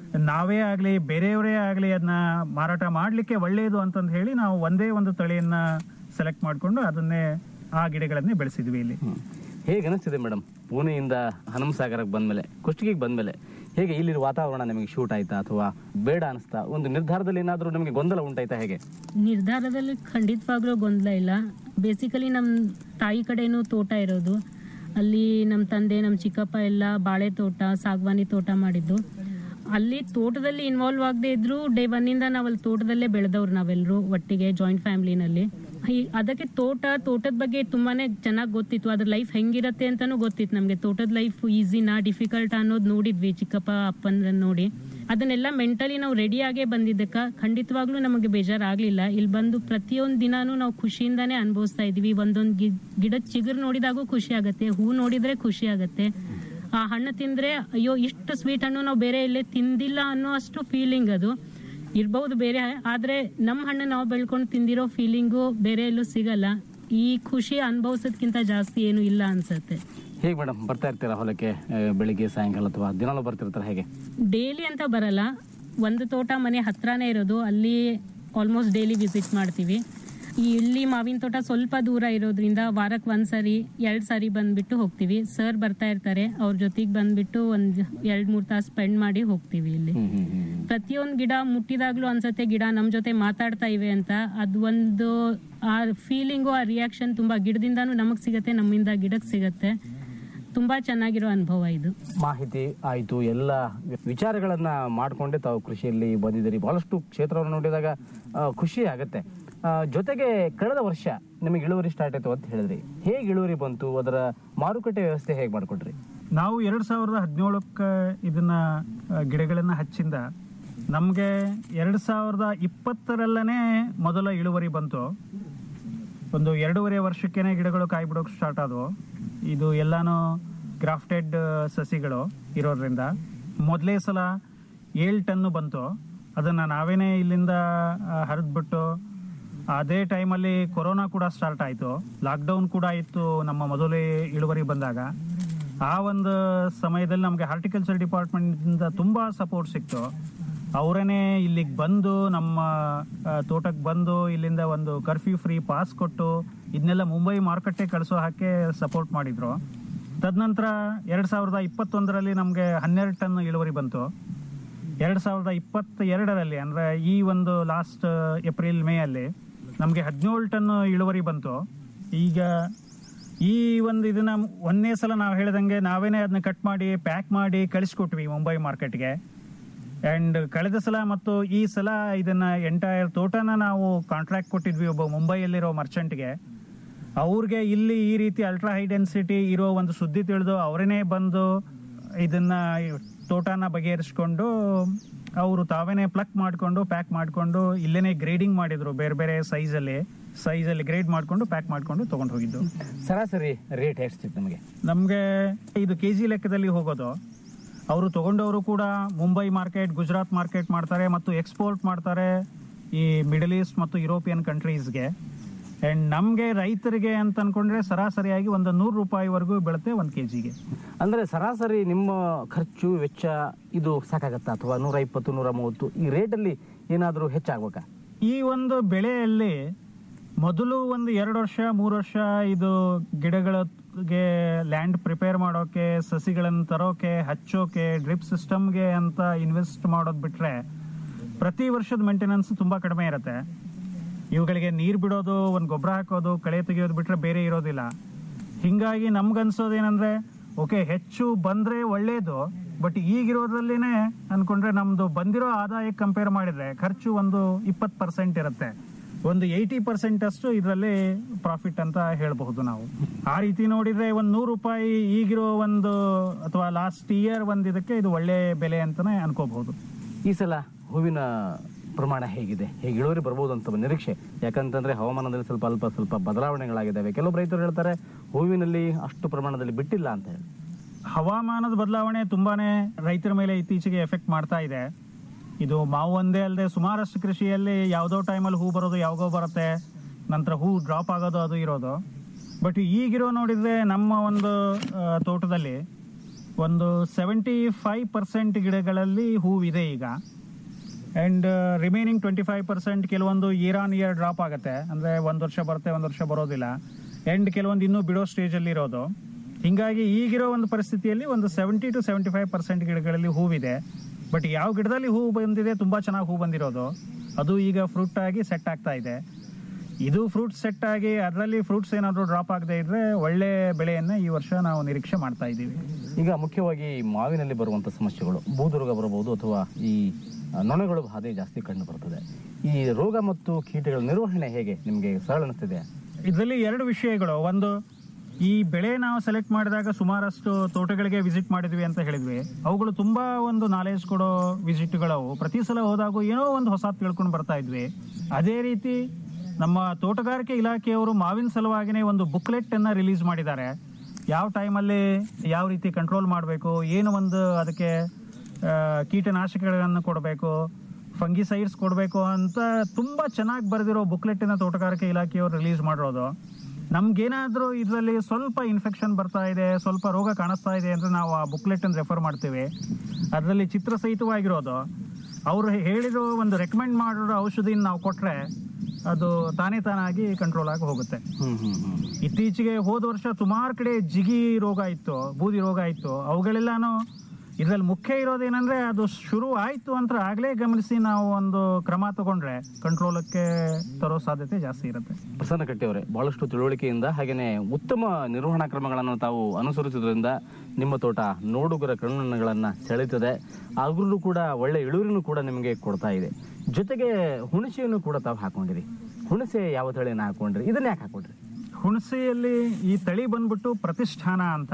ನಾವೇ ಆಗಲಿ ಬೇರೆಯವರೇ ಆಗಲಿ ಅದನ್ನ ಮಾರಾಟ ಮಾಡಲಿಕ್ಕೆ ಒಳ್ಳೆಯದು ಅಂತಂದು ಹೇಳಿ ನಾವು ಒಂದೇ ಒಂದು ತಳಿಯನ್ನ ಸೆಲೆಕ್ಟ್ ಮಾಡಿಕೊಂಡು ಅದನ್ನೇ ಆ ಗಿಡಗಳನ್ನೇ ಬೆಳೆಸಿದ್ವಿ ಇಲ್ಲಿ ಹೇಗೆ ಅನಿಸ್ತಿದೆ ಮೇಡಮ್ ಪುಣೆಯಿಂದ ಹನುಮಸಾಗರಕ್ಕೆ ಬಂದ್ಮೇಲೆ ಕುಷ್ಟಗಿಗೆ ಬಂದ್ಮೇಲೆ ಹೇಗೆ ಇಲ್ಲಿರುವ ವಾತಾವರಣ ನಿಮಗೆ ಶೂಟ್ ಆಯ್ತಾ ಅಥವಾ ಬೇಡ ಅನಿಸ್ತಾ ಒಂದು ನಿರ್ಧಾರದಲ್ಲಿ ಏನಾದರೂ ನಿಮಗೆ ಗೊಂದಲ ಉಂಟಾಯ್ತಾ ಹೇಗೆ ನಿರ್ಧಾರದಲ್ಲಿ ಖಂಡಿತವಾಗ್ಲೂ ಗೊಂದಲ ಇಲ್ಲ ಬೇಸಿಕಲಿ ನಮ್ಮ ತಾಯಿ ಕಡೆನೂ ತೋಟ ಇರೋದು ಅಲ್ಲಿ ನಮ್ಮ ತಂದೆ ನಮ್ಮ ಚಿಕ್ಕಪ್ಪ ಎಲ್ಲ ಬಾಳೆ ತೋಟ ಸಾಗವಾನಿ ತೋಟ ಮಾಡಿದ್ದು ಅಲ್ಲಿ ತೋಟದಲ್ಲಿ ಇನ್ವಾಲ್ವ್ ಆಗದೆ ಇದ್ರು ಡೇ ಒನ್ನಿಂದ ನಾವು ಅಲ್ಲಿ ತೋಟದಲ್ಲೇ ಬೆಳೆದವ್ರು ನಾವೆಲ್ಲರೂ ಒಟ್ಟಿಗೆ ಜಾಯಿಂಟ್ ಫ್ಯಾಮಿಲಿನಲ್ಲಿ ಅದಕ್ಕೆ ತೋಟ ತೋಟದ ಬಗ್ಗೆ ತುಂಬಾನೇ ಚೆನ್ನಾಗಿ ಗೊತ್ತಿತ್ತು ಅದ್ರ ಲೈಫ್ ಹೆಂಗಿರತ್ತೆ ಅಂತಾನೂ ಗೊತ್ತಿತ್ತು ನಮಗೆ ತೋಟದ ಲೈಫ್ ಈಸಿನಾ ಡಿಫಿಕಲ್ಟ್ ಅನ್ನೋದು ನೋಡಿದ್ವಿ ಚಿಕ್ಕಪ್ಪ ಅಪ್ಪನ ನೋಡಿ ಅದನ್ನೆಲ್ಲ ಮೆಂಟಲಿ ನಾವು ರೆಡಿಯಾಗೇ ಬಂದಿದ್ದಕ್ಕ ಖಂಡಿತವಾಗ್ಲೂ ನಮಗೆ ಬೇಜಾರಾಗ್ಲಿಲ್ಲ ಇಲ್ಲಿ ಬಂದು ಪ್ರತಿಯೊಂದು ದಿನಾನು ನಾವು ಖುಷಿಯಿಂದಾನೇ ಅನುಭವಿಸ್ತಾ ಇದೀವಿ ಒಂದೊಂದು ಗಿಡದ ಚಿಗುರು ನೋಡಿದಾಗೂ ಖುಷಿ ಆಗತ್ತೆ ಹೂ ನೋಡಿದ್ರೆ ಖುಷಿ ಆಗತ್ತೆ ಆ ಹಣ್ಣು ತಿಂದ್ರೆ ಅಯ್ಯೋ ಇಷ್ಟು ಸ್ವೀಟ್ ಹಣ್ಣು ನಾವು ಬೇರೆ ಎಲ್ಲೇ ತಿಂದಿಲ್ಲ ಅನ್ನೋ ಅಷ್ಟು ಫೀಲಿಂಗ್ ಅದು ಇರ್ಬಹುದು ಬೇರೆ ಆದ್ರೆ ನಮ್ಮ ಹಣ್ಣು ನಾವು ಬೆಳ್ಕೊಂಡು ತಿಂದಿರೋ ಫೀಲಿಂಗು ಬೇರೆ ಎಲ್ಲೂ ಸಿಗಲ್ಲ ಈ ಖುಷಿ ಅನುಭವಿಸೋದ್ಕಿಂತ ಜಾಸ್ತಿ ಏನು ಇಲ್ಲ ಅನ್ಸತ್ತೆ ಹೇಗೆ ಮೇಡಮ್ ಬರ್ತಾ ಇರ್ತೀರಾ ಹೊಲಕ್ಕೆ ಆ, ಬೆಳಿಗ್ಗೆ ಸಾಯಂಕಾಲ ಅಥವಾ ದಿನಾಲೂ ಬರ್ತಿರ್ತಾರೆ ಹೇಗೆ ಡೈಲಿ ಅಂತ ಬರಲ್ಲ ಒಂದು ತೋಟ ಮನೆ ಹತ್ರನೇ ಇರೋದು ಅಲ್ಲಿ ಆಲ್ಮೋಸ್ಟ್ ಡೈಲಿ ವಿಸಿಟ್ ಮಾಡ್ತೀವಿ ಈ ಇಲ್ಲಿ ಮಾವಿನ ತೋಟ ಸ್ವಲ್ಪ ದೂರ ಇರೋದ್ರಿಂದ ವಾರಕ್ಕೆ ಒಂದ್ಸರಿ ಎರಡ್ ಸಾರಿ ಬಂದ್ಬಿಟ್ಟು ಹೋಗ್ತೀವಿ ಸರ್ ಬರ್ತಾ ಇರ್ತಾರೆ ಅವ್ರ ಜೊತೆಗೆ ಬಂದ್ಬಿಟ್ಟು ಒಂದ್ ಎರಡ್ ಮೂರ್ ತಾಸು ಸ್ಪೆಂಡ್ ಮಾಡಿ ಹೋಗ್ತೀವಿ ಇಲ್ಲಿ ಪ್ರತಿಯೊಂದು ಗಿಡ ಮುಟ್ಟಿದಾಗ್ಲೂ ಅನ್ಸತ್ತೆ ಗಿಡ ನಮ್ ಜೊತೆ ಮಾತಾಡ್ತಾ ಇವೆ ಅಂತ ಅದು ಒಂದು ಆ ಫೀಲಿಂಗು ಆ ರಿಯಾಕ್ಷನ್ ತುಂಬಾ ಗಿಡದಿಂದಾನು ನಮಗ್ ಸಿಗತ್ತೆ ನಮ್ಮಿಂದ ಗಿಡಕ್ಕೆ ಸಿಗತ್ತೆ ತುಂಬಾ ಚೆನ್ನಾಗಿರೋ ಅನುಭವ ಇದು ಮಾಹಿತಿ ಆಯಿತು ಎಲ್ಲ ವಿಚಾರಗಳನ್ನ ಮಾಡಿಕೊಂಡೇ ತಾವು ಕೃಷಿಯಲ್ಲಿ ಬಂದಿದ್ದೀರಿ ಬಹಳಷ್ಟು ಕ್ಷೇತ್ರವನ್ನು ನೋಡಿದಾಗ ಆ, ಖುಷಿ ಆಗುತ್ತೆ ಆ, ಜೊತೆಗೆ ಕಳೆದ ವರ್ಷ ನಿಮಗೆ ಇಳುವರಿ ಸ್ಟಾರ್ಟ್ ಆಯ್ತು ಅಂತ ಹೇಳಿದ್ರಿ ಹೇಗೆ ಇಳುವರಿ ಬಂತು ಅದರ ಮಾರುಕಟ್ಟೆ ವ್ಯವಸ್ಥೆ ಹೇಗೆ ಮಾಡ್ಕೊಟ್ರಿ ನಾವು ಎರಡ್ ಸಾವಿರದ ಹದಿನೇಳಕ್ಕೆ ಇದನ್ನ ಆ, ಗಿಡಗಳನ್ನ ಹಚ್ಚಿಂದ ನಮಗೆ ಎರಡ್ ಸಾವಿರದ ಇಪ್ಪತ್ತರಲ್ಲನೇ ಮೊದಲ ಇಳುವರಿ ಬಂತು ಒಂದು ಎರಡೂವರೆ ವರ್ಷಕ್ಕೇನೆ ಗಿಡಗಳು ಕಾಯಿ ಬಿಡೋಕೆ ಸ್ಟಾರ್ಟ್ ಆದವು ಇದು ಎಲ್ಲಾನು ಗ್ರಾಫ್ಟೆಡ್ ಸಸಿಗಳು ಇರೋದ್ರಿಂದ ಮೊದಲೇ ಸಲ ಏಳು ಟನ್ನು ಬಂತು ಅದನ್ನು ನಾವೇನೇ ಇಲ್ಲಿಂದ ಹರಿದ್ಬಿಟ್ಟು ಅದೇ ಟೈಮಲ್ಲಿ ಕೊರೋನಾ ಕೂಡ ಸ್ಟಾರ್ಟ್ ಆಯಿತು ಲಾಕ್ಡೌನ್ ಕೂಡ ಇತ್ತು ನಮ್ಮ ಮೊದಲೇ ಇಳುವರಿ ಬಂದಾಗ ಆ ಒಂದು ಸಮಯದಲ್ಲಿ ನಮಗೆ ಹಾರ್ಟಿಕಲ್ಚರ್ ಡಿಪಾರ್ಟ್ಮೆಂಟಿಂದ ತುಂಬ ಸಪೋರ್ಟ್ ಸಿಕ್ತು ಅವರೇನೆ ಇಲ್ಲಿಗೆ ಬಂದು ನಮ್ಮ ತೋಟಕ್ಕೆ ಬಂದು ಇಲ್ಲಿಂದ ಒಂದು ಕರ್ಫ್ಯೂ ಫ್ರೀ ಪಾಸ್ ಕೊಟ್ಟು ಇದನ್ನೆಲ್ಲ ಮುಂಬೈ ಮಾರುಕಟ್ಟೆ ಕಳಿಸೋ ಹಾಗೆ ಸಪೋರ್ಟ್ ಮಾಡಿದ್ರು ತದನಂತರ ಎರಡು ಸಾವಿರದ ಇಪ್ಪತ್ತೊಂದರಲ್ಲಿ ನಮಗೆ ಹನ್ನೆರಡು ಟನ್ ಇಳುವರಿ ಬಂತು ಎರಡು ಸಾವಿರದ ಇಪ್ಪತ್ತ ಎರಡರಲ್ಲಿ ಅಂದರೆ ಈ ಒಂದು ಲಾಸ್ಟ್ ಏಪ್ರಿಲ್ ಮೇ ಅಲ್ಲಿ ನಮಗೆ ಹದಿನೇಳು ಟನ್ ಇಳುವರಿ ಬಂತು ಈಗ ಈ ಒಂದು ಇದನ್ನ ಒಂದೇ ಸಲ ನಾವು ಹೇಳ್ದಂಗೆ ನಾವೇನೇ ಅದನ್ನ ಕಟ್ ಮಾಡಿ ಪ್ಯಾಕ್ ಮಾಡಿ ಕಳಿಸ್ಕೊಟ್ವಿ ಮುಂಬೈ ಮಾರ್ಕೆಟ್ಗೆ ಆ್ಯಂಡ್ ಕಳೆದ ಸಲ ಮತ್ತು ಈ ಸಲ ಇದನ್ನ ಎಂಟೈರ್ ತೋಟನ ನಾವು ಕಾಂಟ್ರಾಕ್ಟ್ ಕೊಟ್ಟಿದ್ವಿ ಒಬ್ಬ ಮುಂಬೈಯಲ್ಲಿರೋ ಮರ್ಚೆಂಟ್ಗೆ ಅವ್ರಿಗೆ ಇಲ್ಲಿ ಈ ರೀತಿ ಅಲ್ಟ್ರಾ ಹೈ ಡೆನ್ಸಿಟಿ ಇರೋ ಒಂದು ಸುದ್ದಿ ತಿಳಿದು ಅವರೇನೆ ಬಂದು ಇದನ್ನ ತೋಟನ ಬಗೆಹರಿಸ್ಕೊಂಡು ಅವರು ತಾವೇನೆ ಪ್ಲಕ್ ಮಾಡಿಕೊಂಡು ಪ್ಯಾಕ್ ಮಾಡಿಕೊಂಡು ಇಲ್ಲೇನೆ ಗ್ರೇಡಿಂಗ್ ಮಾಡಿದ್ರು ಬೇರೆ ಬೇರೆ ಸೈಜಲ್ಲಿ ಸೈಜಲ್ಲಿ ಗ್ರೇಡ್ ಮಾಡಿಕೊಂಡು ಪ್ಯಾಕ್ ಮಾಡಿಕೊಂಡು ತಗೊಂಡು ಹೋಗಿದ್ದು ಸರಾಸರಿ ರೇಟ್ ಎಷ್ಟಿತ್ತು ನಮಗೆ ನಮಗೆ ಇದು ಕೆ ಜಿ ಲೆಕ್ಕದಲ್ಲಿ ಹೋಗೋದು ಅವರು ತಗೊಂಡವರು ಕೂಡ ಮುಂಬೈ ಮಾರ್ಕೆಟ್ ಗುಜರಾತ್ ಮಾರ್ಕೆಟ್ ಮಾಡ್ತಾರೆ ಮತ್ತು ಎಕ್ಸ್ಪೋರ್ಟ್ ಮಾಡ್ತಾರೆ ಈ ಮಿಡಲ್ ಈಸ್ಟ್ ಮತ್ತು ಯುರೋಪಿಯನ್ ಕಂಟ್ರೀಸ್ಗೆ ಆ್ಯಂಡ್ ನಮಗೆ ರೈತರಿಗೆ ಅಂತ ಅನ್ಕೊಂಡ್ರೆ ಸರಾಸರಿಯಾಗಿ ಒಂದು ನೂರು ರೂಪಾಯಿವರೆಗೂ ಬೀಳುತ್ತೆ ಒಂದು ಕೆ ಜಿಗೆ ಅಂದ್ರೆ ಸರಾಸರಿ ನಿಮ್ಮ ಖರ್ಚು ವೆಚ್ಚ ಇದು ಸಾಕಾಗತ್ತಾ ಅಥವಾ ನೂರ ಇಪ್ಪತ್ತು ನೂರ ಮೂವತ್ತು ಈ ರೇಟಲ್ಲಿ ಏನಾದರೂ ಹೆಚ್ಚಾಗ್ಬೇಕಾ ಈ ಒಂದು ಬೆಳೆಯಲ್ಲಿ ಮೊದಲು ಒಂದು ಎರಡು ವರ್ಷ ಮೂರು ವರ್ಷ ಇದು ಗಿಡಗಳಿಗೆ ಲ್ಯಾಂಡ್ ಪ್ರಿಪೇರ್ ಮಾಡೋಕೆ ಸಸಿಗಳನ್ನು ತರೋಕೆ ಹಚ್ಚೋಕೆ ಡ್ರಿಪ್ ಸಿಸ್ಟಮ್ಗೆ ಅಂತ ಇನ್ವೆಸ್ಟ್ ಮಾಡೋದು ಬಿಟ್ರೆ ಪ್ರತಿ ವರ್ಷದ ಮೇಂಟೆನೆನ್ಸ್ ತುಂಬಾ ಕಡಿಮೆ ಇರುತ್ತೆ ಇವುಗಳಿಗೆ ನೀರು ಬಿಡೋದು ಒಂದು ಗೊಬ್ಬರ ಹಾಕೋದು ಕಳೆ ತೆಗೆಯೋದು ಬಿಟ್ರೆ ಬೇರೆ ಇರೋದಿಲ್ಲ ಹಿಂಗಾಗಿ ನಮ್ಗನ್ಸೋದೇನಂದ್ರೆ ಓಕೆ ಹೆಚ್ಚು ಬಂದ್ರೆ ಒಳ್ಳೇದು ಬಟ್ ಈಗಿರೋದ್ರಲ್ಲಿನೇ ಅನ್ಕೊಂಡ್ರೆ ನಮ್ದು ಬಂದಿರೋ ಆದಾಯಕ್ಕೆ ಕಂಪೇರ್ ಮಾಡಿದ್ರೆ ಖರ್ಚು ಒಂದು ಇಪ್ಪತ್ತು ಪರ್ಸೆಂಟ್ ಇರುತ್ತೆ ಒಂದು ಏಯ್ಟಿ ಪರ್ಸೆಂಟ್ ಅಷ್ಟು ಇದರಲ್ಲಿ ಪ್ರಾಫಿಟ್ ಅಂತ ಹೇಳಬಹುದು ನಾವು ಆ ರೀತಿ ನೋಡಿದ್ರೆ ಒಂದು ನೂರು ರೂಪಾಯಿ ಈಗಿರೋ ಒಂದು ಅಥವಾ ಲಾಸ್ಟ್ ಇಯರ್ ಒಂದು ಇದಕ್ಕೆ ಇದು ಒಳ್ಳೆ ಬೆಲೆ ಅಂತಾನೆ ಅನ್ಕೋಬಹುದು ಈ ಸಲ ಹೂವಿನ ಪ್ರಮಾಣ ಹೇಗಿದೆ ಹೇಗೆ ಇಳುವರಿ ಬರ್ಬೋದು ಅಂತ ಒಂದು ನಿರೀಕ್ಷೆ ಯಾಕಂತಂದ್ರೆ ಹವಾಮಾನದಲ್ಲಿ ಸ್ವಲ್ಪ ಅಲ್ಪ ಸ್ವಲ್ಪ ಬದಲಾವಣೆಗಳಾಗಿದ್ದಾವೆ ಕೆಲವು ರೈತರು ಹೇಳ್ತಾರೆ ಹೂವಿನಲ್ಲಿ ಅಷ್ಟು ಪ್ರಮಾಣದಲ್ಲಿ ಬಿಟ್ಟಿಲ್ಲ ಅಂತ ಹೇಳಿ ಹವಾಮಾನದ ಬದಲಾವಣೆ ತುಂಬಾನೇ ರೈತರ ಮೇಲೆ ಇತ್ತೀಚೆಗೆ ಎಫೆಕ್ಟ್ ಮಾಡ್ತಾ ಇದೆ ಇದು ಮಾವು ಒಂದೇ ಅಲ್ಲದೆ ಸುಮಾರಷ್ಟು ಕೃಷಿಯಲ್ಲಿ ಯಾವುದೋ ಟೈಮಲ್ಲಿ ಹೂ ಬರೋದು ಯಾವಾಗೋ ಬರುತ್ತೆ ನಂತರ ಹೂ ಡ್ರಾಪ್ ಆಗೋದು ಅದು ಇರೋದು ಬಟ್ ಈಗಿರೋ ನೋಡಿದ್ರೆ ನಮ್ಮ ಒಂದು ಆ, ತೋಟದಲ್ಲಿ ಒಂದು ಸೆವೆಂಟಿ ಫೈವ್ ಪರ್ಸೆಂಟ್ ಗಿಡಗಳಲ್ಲಿ ಹೂವಿದೆ ಈಗ and remaining twenty five percent ಕೆಲವೊಂದು ಇಯರ್ ಆನ್ ಇಯರ್ ಡ್ರಾಪ್ ಆಗುತ್ತೆ ಅಂದರೆ ಒಂದು ವರ್ಷ ಬರುತ್ತೆ ಒಂದು ವರ್ಷ ಬರೋದಿಲ್ಲ ಆ್ಯಂಡ್ ಕೆಲವೊಂದು ಇನ್ನೂ ಬಿಡೋ ಸ್ಟೇಜಲ್ಲಿ ಇರೋದು ಹಿಂಗಾಗಿ ಈಗಿರೋ ಒಂದು ಪರಿಸ್ಥಿತಿಯಲ್ಲಿ ಒಂದು seventy to seventy five percent ಗಿಡಗಳಲ್ಲಿ ಹೂವಿದೆ ಬಟ್ ಯಾವ ಗಿಡದಲ್ಲಿ ಹೂ ಬಂದಿದೆ ತುಂಬ ಚೆನ್ನಾಗಿ ಹೂ ಬಂದಿರೋದು ಅದು ಈಗ ಫ್ರೂಟ್ ಆಗಿ ಸೆಟ್ ಆಗ್ತಾ ಇದೆ ಇದು ಫ್ರೂಟ್ ಸೆಟ್ ಆಗಿ ಅದರಲ್ಲಿ ಫ್ರೂಟ್ಸ್ ಏನಾದರೂ ಡ್ರಾಪ್ ಆಗದೆ ಇದ್ರೆ ಒಳ್ಳೆ ಬೆಳೆಯನ್ನು ಈ ವರ್ಷ ನಾವು ನಿರೀಕ್ಷೆ ಮಾಡ್ತಾ ಇದ್ದೀವಿ ಈಗ ಮುಖ್ಯವಾಗಿ ಮಾವಿನಲ್ಲಿ ಬರುವಂತ ಸಮಸ್ಯೆಗಳು ಬೂದುರೋಗ ಬರಬಹುದು ಅಥವಾ ಈ ಆ, ನೊಣಗಳು ಬಾಧೆ ಜಾಸ್ತಿ ಕಂಡು ಬರ್ತದೆ ಈ ರೋಗ ಮತ್ತು ಕೀಟಗಳ ನಿರ್ವಹಣೆ ಹೇಗೆ ನಿಮಗೆ ಸರಳ ಅನಿಸ್ತಿದೆ ಇದರಲ್ಲಿ ಎರಡು ವಿಷಯಗಳು ಒಂದು ಈ ಬೆಳೆ ನಾವು ಸೆಲೆಕ್ಟ್ ಮಾಡಿದಾಗ ಸುಮಾರಷ್ಟು ತೋಟಗಳಿಗೆ ವಿಸಿಟ್ ಮಾಡಿದ್ವಿ ಅಂತ ಹೇಳಿದ್ವಿ ಅವುಗಳು ತುಂಬಾ ಒಂದು ನಾಲೆಜ್ ಕೊಡೋ ವಿಸಿಟ್ಗಳವು ಪ್ರತಿ ಸಲ ಹೋದಾಗ ಏನೋ ಒಂದು ಹೊಸ ತಿಳ್ಕೊಂಡು ಬರ್ತಾ ಇದ್ವಿ ಅದೇ ರೀತಿ ನಮ್ಮ ತೋಟಗಾರಿಕೆ ಇಲಾಖೆಯವರು ಮಾವಿನ ಸಲುವಾಗಿನೇ ಒಂದು ಬುಕ್ಲೆಟ್ ಅನ್ನ ರಿಲೀಸ್ ಮಾಡಿದ್ದಾರೆ ಯಾವ ಟೈಮಲ್ಲಿ ಯಾವ ರೀತಿ ಕಂಟ್ರೋಲ್ ಮಾಡಬೇಕು ಏನು ಒಂದು ಅದಕ್ಕೆ ಆ, ಕೀಟನಾಶಕಗಳನ್ನು ಕೊಡಬೇಕು ಫಂಗಿಸೈಡ್ಸ್ ಕೊಡಬೇಕು ಅಂತ ತುಂಬಾ ಚೆನ್ನಾಗಿ ಬರೆದಿರೋ ಬುಕ್ಲೆಟ್ಟಿನ ತೋಟಗಾರಿಕೆ ಇಲಾಖೆಯವರು ರಿಲೀಸ್ ಮಾಡಿರೋದು ನಮ್ಗೇನಾದ್ರೂ ಇದರಲ್ಲಿ ಸ್ವಲ್ಪ ಇನ್ಫೆಕ್ಷನ್ ಬರ್ತಾ ಇದೆ ಸ್ವಲ್ಪ ರೋಗ ಕಾಣಿಸ್ತಾ ಇದೆ ಅಂದ್ರೆ ನಾವು ಆ ಬುಕ್ಲೆಟ್ ಅನ್ನು ರೆಫರ್ ಮಾಡ್ತೀವಿ ಅದರಲ್ಲಿ ಚಿತ್ರ ಸಹಿತವಾಗಿರೋದು ಅವರು ಹೇಳಿರೋ ಒಂದು ರೆಕಮೆಂಡ್ ಮಾಡಿರೋ ಔಷಧಿನ ನಾವು ಕೊಟ್ರೆ ಅದು ತಾನೇ ತಾನಾಗಿ ಕಂಟ್ರೋಲ್ ಆಗಿ ಹೋಗುತ್ತೆ ಇತ್ತೀಚೆಗೆ ಹೋದ ವರ್ಷ ಸುಮಾರು ಕಡೆ ಜಿಗಿ ರೋಗ ಇತ್ತು ಬೂದಿ ರೋಗ ಇತ್ತು ಅವುಗಳೆಲ್ಲಾನು ಇದ್ರಲ್ಲಿ ಮುಖ್ಯ ಇರೋದೇನಂದ್ರೆ ಅದು ಶುರು ಆಯ್ತು ಅಂತ ಆಗ್ಲೇ ಗಮನಿಸಿ ನಾವು ಒಂದು ಕ್ರಮ ತಗೊಂಡ್ರೆ ಕಂಟ್ರೋಲಕ್ಕೆ ತರೋ ಸಾಧ್ಯತೆ ಜಾಸ್ತಿ ಇರುತ್ತೆ ಪ್ರಸನ್ನ ಕಟ್ಟಿಯವರೇ ಬಹಳಷ್ಟು ತಿಳುವಳಿಕೆಯಿಂದ ಹಾಗೇನೆ ಉತ್ತಮ ನಿರ್ವಹಣಾ ಕ್ರಮಗಳನ್ನು ತಾವು ಅನುಸರಿಸುವುದರಿಂದ ನಿಮ್ಮ ತೋಟ ನೋಡುಗರ ಕಣ್ಣುಗಳನ್ನ ಸೆಳೆಯುತ್ತದೆ ಆದ್ರೂ ಕೂಡ ಒಳ್ಳೆ ಇಳುವರಿನೂ ಕೂಡ ನಿಮಗೆ ಕೊಡ್ತಾ ಇದೆ ಜೊತೆಗೆ ಹುಣಸೆಯನ್ನು ಕೂಡ ತಾವು ಹಾಕೊಂಡಿರಿ ಹುಣಸೆ ಯಾವ ತಳಿಯನ್ನು ಹಾಕೊಂಡ್ರಿ ಇದನ್ನ ಯಾಕೆ ಹಾಕೊಂಡ್ರಿ ಹುಣಸೆಯಲ್ಲಿ ಈ ತಳಿ ಬಂದ್ಬಿಟ್ಟು ಪ್ರತಿಷ್ಠಾನ ಅಂತ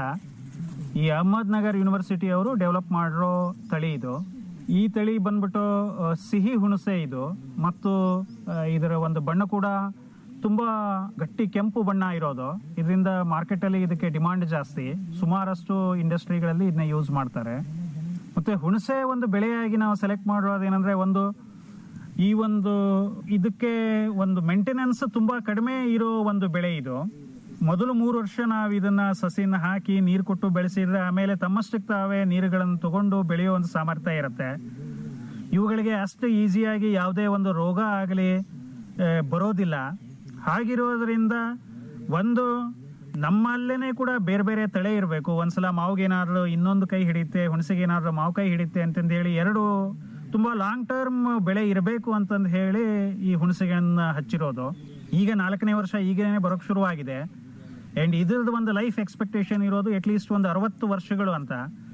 ಈ ಅಹಮದ್ ನಗರ್ ಯೂನಿವರ್ಸಿಟಿ ಅವರು ಡೆವಲಪ್ ಮಾಡಿರೋ ತಳಿ ಇದು ಈ ತಳಿ ಬಂದ್ಬಿಟ್ಟು ಆ, ಸಿಹಿ ಹುಣಸೆ ಇದು ಮತ್ತು ಆ, ಇದರ ಒಂದು ಬಣ್ಣ ಕೂಡ ತುಂಬಾ ಗಟ್ಟಿ ಕೆಂಪು ಬಣ್ಣ ಇರೋದು ಇದರಿಂದ ಮಾರ್ಕೆಟಲ್ಲಿ ಇದಕ್ಕೆ ಡಿಮಾಂಡ್ ಜಾಸ್ತಿ ಸುಮಾರಷ್ಟು ಇಂಡಸ್ಟ್ರಿಗಳಲ್ಲಿ ಇದನ್ನ ಯೂಸ್ ಮಾಡ್ತಾರೆ ಮತ್ತೆ ಹುಣಸೆ ಒಂದು ಬೆಳೆಯಾಗಿ ನಾವು ಸೆಲೆಕ್ಟ್ ಮಾಡಿರೋದೇನೆಂದ್ರೆ ಒಂದು ಈ ಒಂದು ಇದಕ್ಕೆ ಒಂದು ಮೇಂಟೆನೆನ್ಸ್ ತುಂಬಾ ಕಡಿಮೆ ಇರೋ ಒಂದು ಬೆಳೆ ಇದು ಮೊದಲು ಮೂರು ವರ್ಷ ನಾವು ಇದನ್ನ ಸಸಿನ ಹಾಕಿ ನೀರು ಕೊಟ್ಟು ಬೆಳೆಸಿದ್ರೆ ಆಮೇಲೆ ತಮ್ಮಷ್ಟಕ್ಕೆ ತಾವೇ ನೀರುಗಳನ್ನು ತಗೊಂಡು ಬೆಳೆಯೋ ಒಂದು ಸಾಮರ್ಥ್ಯ ಇರುತ್ತೆ ಇವುಗಳಿಗೆ ಅಷ್ಟು ಈಸಿಯಾಗಿ ಯಾವುದೇ ಒಂದು ರೋಗ ಆಗಲಿ ಬರೋದಿಲ್ಲ ಹಾಗಿರೋದ್ರಿಂದ ಒಂದು ನಮ್ಮಲ್ಲೇನೆ ಕೂಡ ಬೇರೆ ಬೇರೆ ತಳೆ ಇರಬೇಕು ಒಂದ್ಸಲ ಮಾವಿಗೆ ಏನಾದ್ರು ಇನ್ನೊಂದು ಕೈ ಹಿಡಿಯುತ್ತೆ ಹುಣಸೆಗೆ ಏನಾದ್ರು ಮಾವು ಕೈ ಹಿಡಿಯುತ್ತೆ ಅಂತಂದು ಹೇಳಿ ಎರಡು ತುಂಬಾ ಲಾಂಗ್ ಟರ್ಮ್ ಬೆಳೆ ಇರಬೇಕು ಅಂತಂದು ಹೇಳಿ ಈ ಹುಣಸೆಗೆಯನ್ನ ಹಚ್ಚಿರೋದು ಈಗ ನಾಲ್ಕನೇ ವರ್ಷ ಈಗೇನೆ ಬರೋಕ್ ಶುರುವಾಗಿದೆ ಅಂಡ್ ಇದ್ರದ್ದು ಒಂದು ಲೈಫ್ ಎಕ್ಸ್ಪೆಕ್ಟೇಷನ್ ಇರೋದು ಅಟ್ಲೀಸ್ಟ್ ಒಂದು ಅರವತ್ತು ವರ್ಷಗಳು ಅಂತ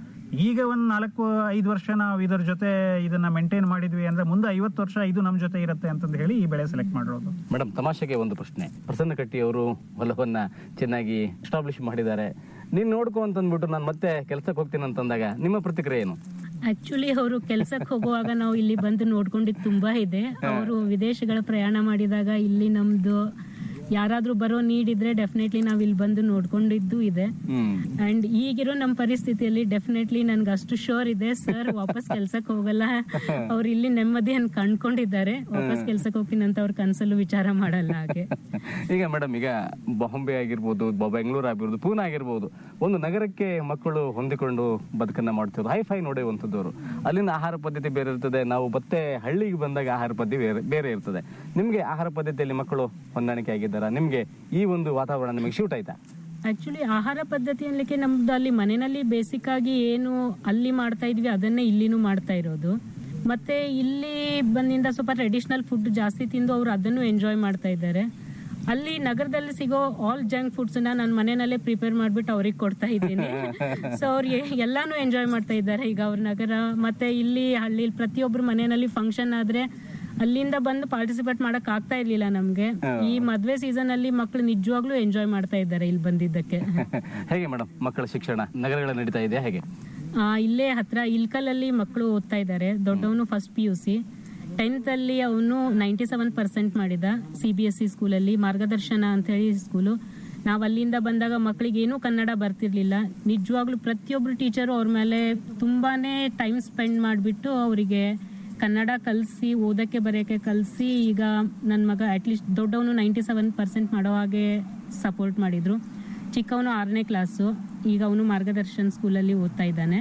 ಈಗ ಒಂದು ನಾಲ್ಕು ಐದು ವರ್ಷ ನಾವು ಇದರ ಜೊತೆ ಇದನ್ನ ಮೇಂಟೈನ್ ಮಾಡಿದ್ವಿ ಅಂದ್ರೆ ಮುಂದೆ ಐವತ್ತು ವರ್ಷ ಇದು ನಮ್ಮ ಜೊತೆ ಇರುತ್ತೆ ಅಂತಂದು ಹೇಳಿ ಈ ಬೆಳೆ ಸೆಲೆಕ್ಟ್ ಮಾಡಿರೋದು ಮೇಡಮ್ ತಮಾಷೆಗೆ ಒಂದು ಪ್ರಶ್ನೆ ಪ್ರಸನ್ನ ಕಟ್ಟಿ ಅವರು ಹೊಲವನ್ನ ಚೆನ್ನಾಗಿ ಎಸ್ಟಾಬ್ಲಿಷ್ ಮಾಡಿದ್ದಾರೆ ನೀನ್ ನೋಡ್ಕೊ ಅಂತಂದ್ಬಿಟ್ಟು ನಾನು ಮತ್ತೆ ಕೆಲಸಕ್ಕೆ ಹೋಗ್ತೀನಿ ಅಂತಂದಾಗ ನಿಮ್ಮ ಪ್ರತಿಕ್ರಿಯೆ ಏನು ಆಕ್ಚುಲಿ ಅವರು ಕೆಲ್ಸಕ್ಕೆ ಹೋಗುವಾಗ ನಾವು ಇಲ್ಲಿ ಬಂದು ನೋಡ್ಕೊಂಡಿದ್ದು ತುಂಬಾ ಇದೆ ಅವರು ವಿದೇಶಗಳ ಪ್ರಯಾಣ ಮಾಡಿದಾಗ ಇಲ್ಲಿ ನಮ್ದು ಯಾರಾದ್ರೂ ಬರೋ ನೀಡಿದ್ರೆ ಡೆಫಿನೆಟ್ಲಿ ನಾವ್ ಇಲ್ಲಿ ಬಂದು ನೋಡ್ಕೊಂಡಿದ್ದು ಇದೆ ಅಂಡ್ ಈಗಿರೋ ನಮ್ಮ ಪರಿಸ್ಥಿತಿಯಲ್ಲಿ ಡೆಫಿನೆಟ್ಲಿ ನನ್ಗೆ ಅಷ್ಟು ಶೋರ್ ಇದೆ ಸರ್ ವಾಪಸ್ ಕೆಲ್ಸಕ್ಕೆ ಹೋಗಲ್ಲ ಅವ್ರು ಇಲ್ಲಿ ನೆಮ್ಮದಿಯನ್ನು ಕಂಡ್ಕೊಂಡಿದ್ದಾರೆ ವಾಪಸ್ ಕೆಲ್ಸಕ್ಕೆ ಹೋಗ್ತೀನಿ ಅಂತ ಅವ್ರ ಕನ್ಸಲ್ಲೂ ವಿಚಾರ ಮಾಡಲ್ಲ ಹಾಗೆ ಈಗ ಮೇಡಮ್ ಈಗ ಬಾಂಬೆ ಆಗಿರ್ಬೋದು ಬ- ಬೆಂಗಳೂರು ಆಗಿರ್ಬೋದು ಪೂನಾ ಆಗಿರ್ಬೋದು ಒಂದು ನಗರಕ್ಕೆ ಮಕ್ಕಳು ಹೊಂದಿಕೊಂಡು ಬದುಕನ್ನ ಮಾಡ್ತಿದ್ರು ಹೈ ಫೈ ನೋಡುವಂಥದ್ದವರು ಅಲ್ಲಿನ ಆಹಾರ ಪದ್ಧತಿ ಬೇರೆ ಇರ್ತದೆ ನಾವು ಮತ್ತೆ ಹಳ್ಳಿಗೆ ಬಂದಾಗ ಆಹಾರ ಪದ್ಧತಿ ಬೇರೆ ಬೇರೆ ಇರ್ತದೆ ನಿಮ್ಗೆ ಆಹಾರ ಪದ್ಧತಿಯಲ್ಲಿ ಮಕ್ಕಳು ಹೊಂದಾಣಿಕೆ ಆಗಿದ್ದಾರಾ ನಿಮ್ಗೆ ಈ ಒಂದು ವಾತಾವರಣ ನಿಮಗೆ ಶೂಟ್ ಆಯ್ತಾ ಆಕ್ಚುಲಿ ಆಹಾರ ಪದ್ಧತಿ ಅನ್ಲಿಕ್ಕೆ ನಮ್ದು ಅಲ್ಲಿ ಮನೆಯಲ್ಲಿ ಬೇಸಿಕ್ ಆಗಿ ಏನು ಅಲ್ಲಿ ಮಾಡ್ತಾ ಇದ್ವಿ ಅದನ್ನೇ ಇಲ್ಲಿನೂ ಮಾಡ್ತಾ ಇರೋದು ಮತ್ತೆ ಇಲ್ಲಿ ಬಂದಿಂದ ಸ್ವಲ್ಪ ಟ್ರೆಡಿಷನಲ್ ಫುಡ್ ಜಾಸ್ತಿ ತಿಂದು ಅವ್ರು ಅದನ್ನು ಎಂಜಾಯ್ ಮಾಡ್ತಾ ಇದ್ದಾರೆ ಅಲ್ಲಿ ನಗರದಲ್ಲಿ ಸಿಗೋ ಆಲ್ ಜಂಕ್ ಫುಡ್ಸ್ ನ ನಾನು ಮನೆಯಲ್ಲೇ ಪ್ರಿಪೇರ್ ಮಾಡ್ಬಿಟ್ಟು ಅವ್ರಿಗೆ ಕೊಡ್ತಾ ಇದ್ದೀನಿ ಸೊ ಅವ್ರು ಎ- ಎಲ್ಲಾನು ಎಂಜಾಯ್ ಮಾಡ್ತಾ ಇದ್ದಾರೆ ಈಗ ಅವ್ರ ನಗರ ಮತ್ತೆ ಇಲ್ಲಿ ಹಳ್ಳಿ ಪ್ರತಿಯೊಬ್ರು ಮನೆಯಲ್ಲಿ ಫಂಕ್ಷನ್ ಆದ್ರೆ ಅಲ್ಲಿಂದ ಬಂದು ಪಾರ್ಟಿಸಿಪೇಟ್ ಮಾಡಕ್ ಆಗ್ತಾ ಇರ್ಲಿಲ್ಲ ನಮ್ಗೆ ಈ ಮದ್ವೆ ಸೀಸನ್ ಅಲ್ಲಿ ಮಕ್ಕಳು ನಿಜವಾಗ್ಲೂ ಎಂಜಾಯ್ ಮಾಡ್ತಾ ಇದ್ದಾರೆ ಇಲ್ಲಿ ಬಂದಿದ್ದಕ್ಕೆ ಹೇಗೆ ಮೇಡಮ್ ಮಕ್ಕಳ ಶಿಕ್ಷಣ ನಗರಗಳ ನಡೀತಾ ಇದೆಯಾ ಹೇಗೆ ಆ, ಇಲ್ಲೇ ಹತ್ರ ಇಲ್ಕಲಲ್ಲಿ ಮಕ್ಕಳು ಓದ್ತಾ ಇದ್ದಾರೆ ದೊಡ್ಡವನು first P U C tenth ಅಲ್ಲಿ ಅವನು ನೈಂಟಿ ಸೆವೆನ್ ಪರ್ಸೆಂಟ್ ಮಾಡಿದ ಸಿ ಬಿ ಎಸ್ ಸಿ ಸ್ಕೂಲಲ್ಲಿ ಮಾರ್ಗದರ್ಶನ ಅಂತ ಹೇಳಿ ಸ್ಕೂಲು ನಾವು ಅಲ್ಲಿಂದ ಬಂದಾಗ ಮಕ್ಕಳಿಗೆ ಏನೂ ಕನ್ನಡ ಬರ್ತಿರ್ಲಿಲ್ಲ ನಿಜವಾಗ್ಲೂ ಪ್ರತಿಯೊಬ್ರು ಟೀಚರು ಅವ್ರ ಮೇಲೆ ತುಂಬಾನೇ ಟೈಮ್ ಸ್ಪೆಂಡ್ ಮಾಡಿಬಿಟ್ಟು ಅವರಿಗೆ ಕನ್ನಡ ಕಲಿಸಿ ಓದಕ್ಕೆ ಬರೆಯೋಕ್ಕೆ ಕಲಿಸಿ ಈಗ ನನ್ನ ಮಗ ಅಟ್ಲೀಸ್ಟ್ ದೊಡ್ಡವನು ನೈಂಟಿ ಸೆವೆನ್ ಪರ್ಸೆಂಟ್ ಮಾಡೋ ಹಾಗೆ ಸಪೋರ್ಟ್ ಮಾಡಿದ್ರು ಚಿಕ್ಕವನು ಆರನೇ ಕ್ಲಾಸು ಈಗ ಅವನು ಮಾರ್ಗದರ್ಶನ್ ಸ್ಕೂಲಲ್ಲಿ ಓದ್ತಾ ಇದ್ದಾನೆ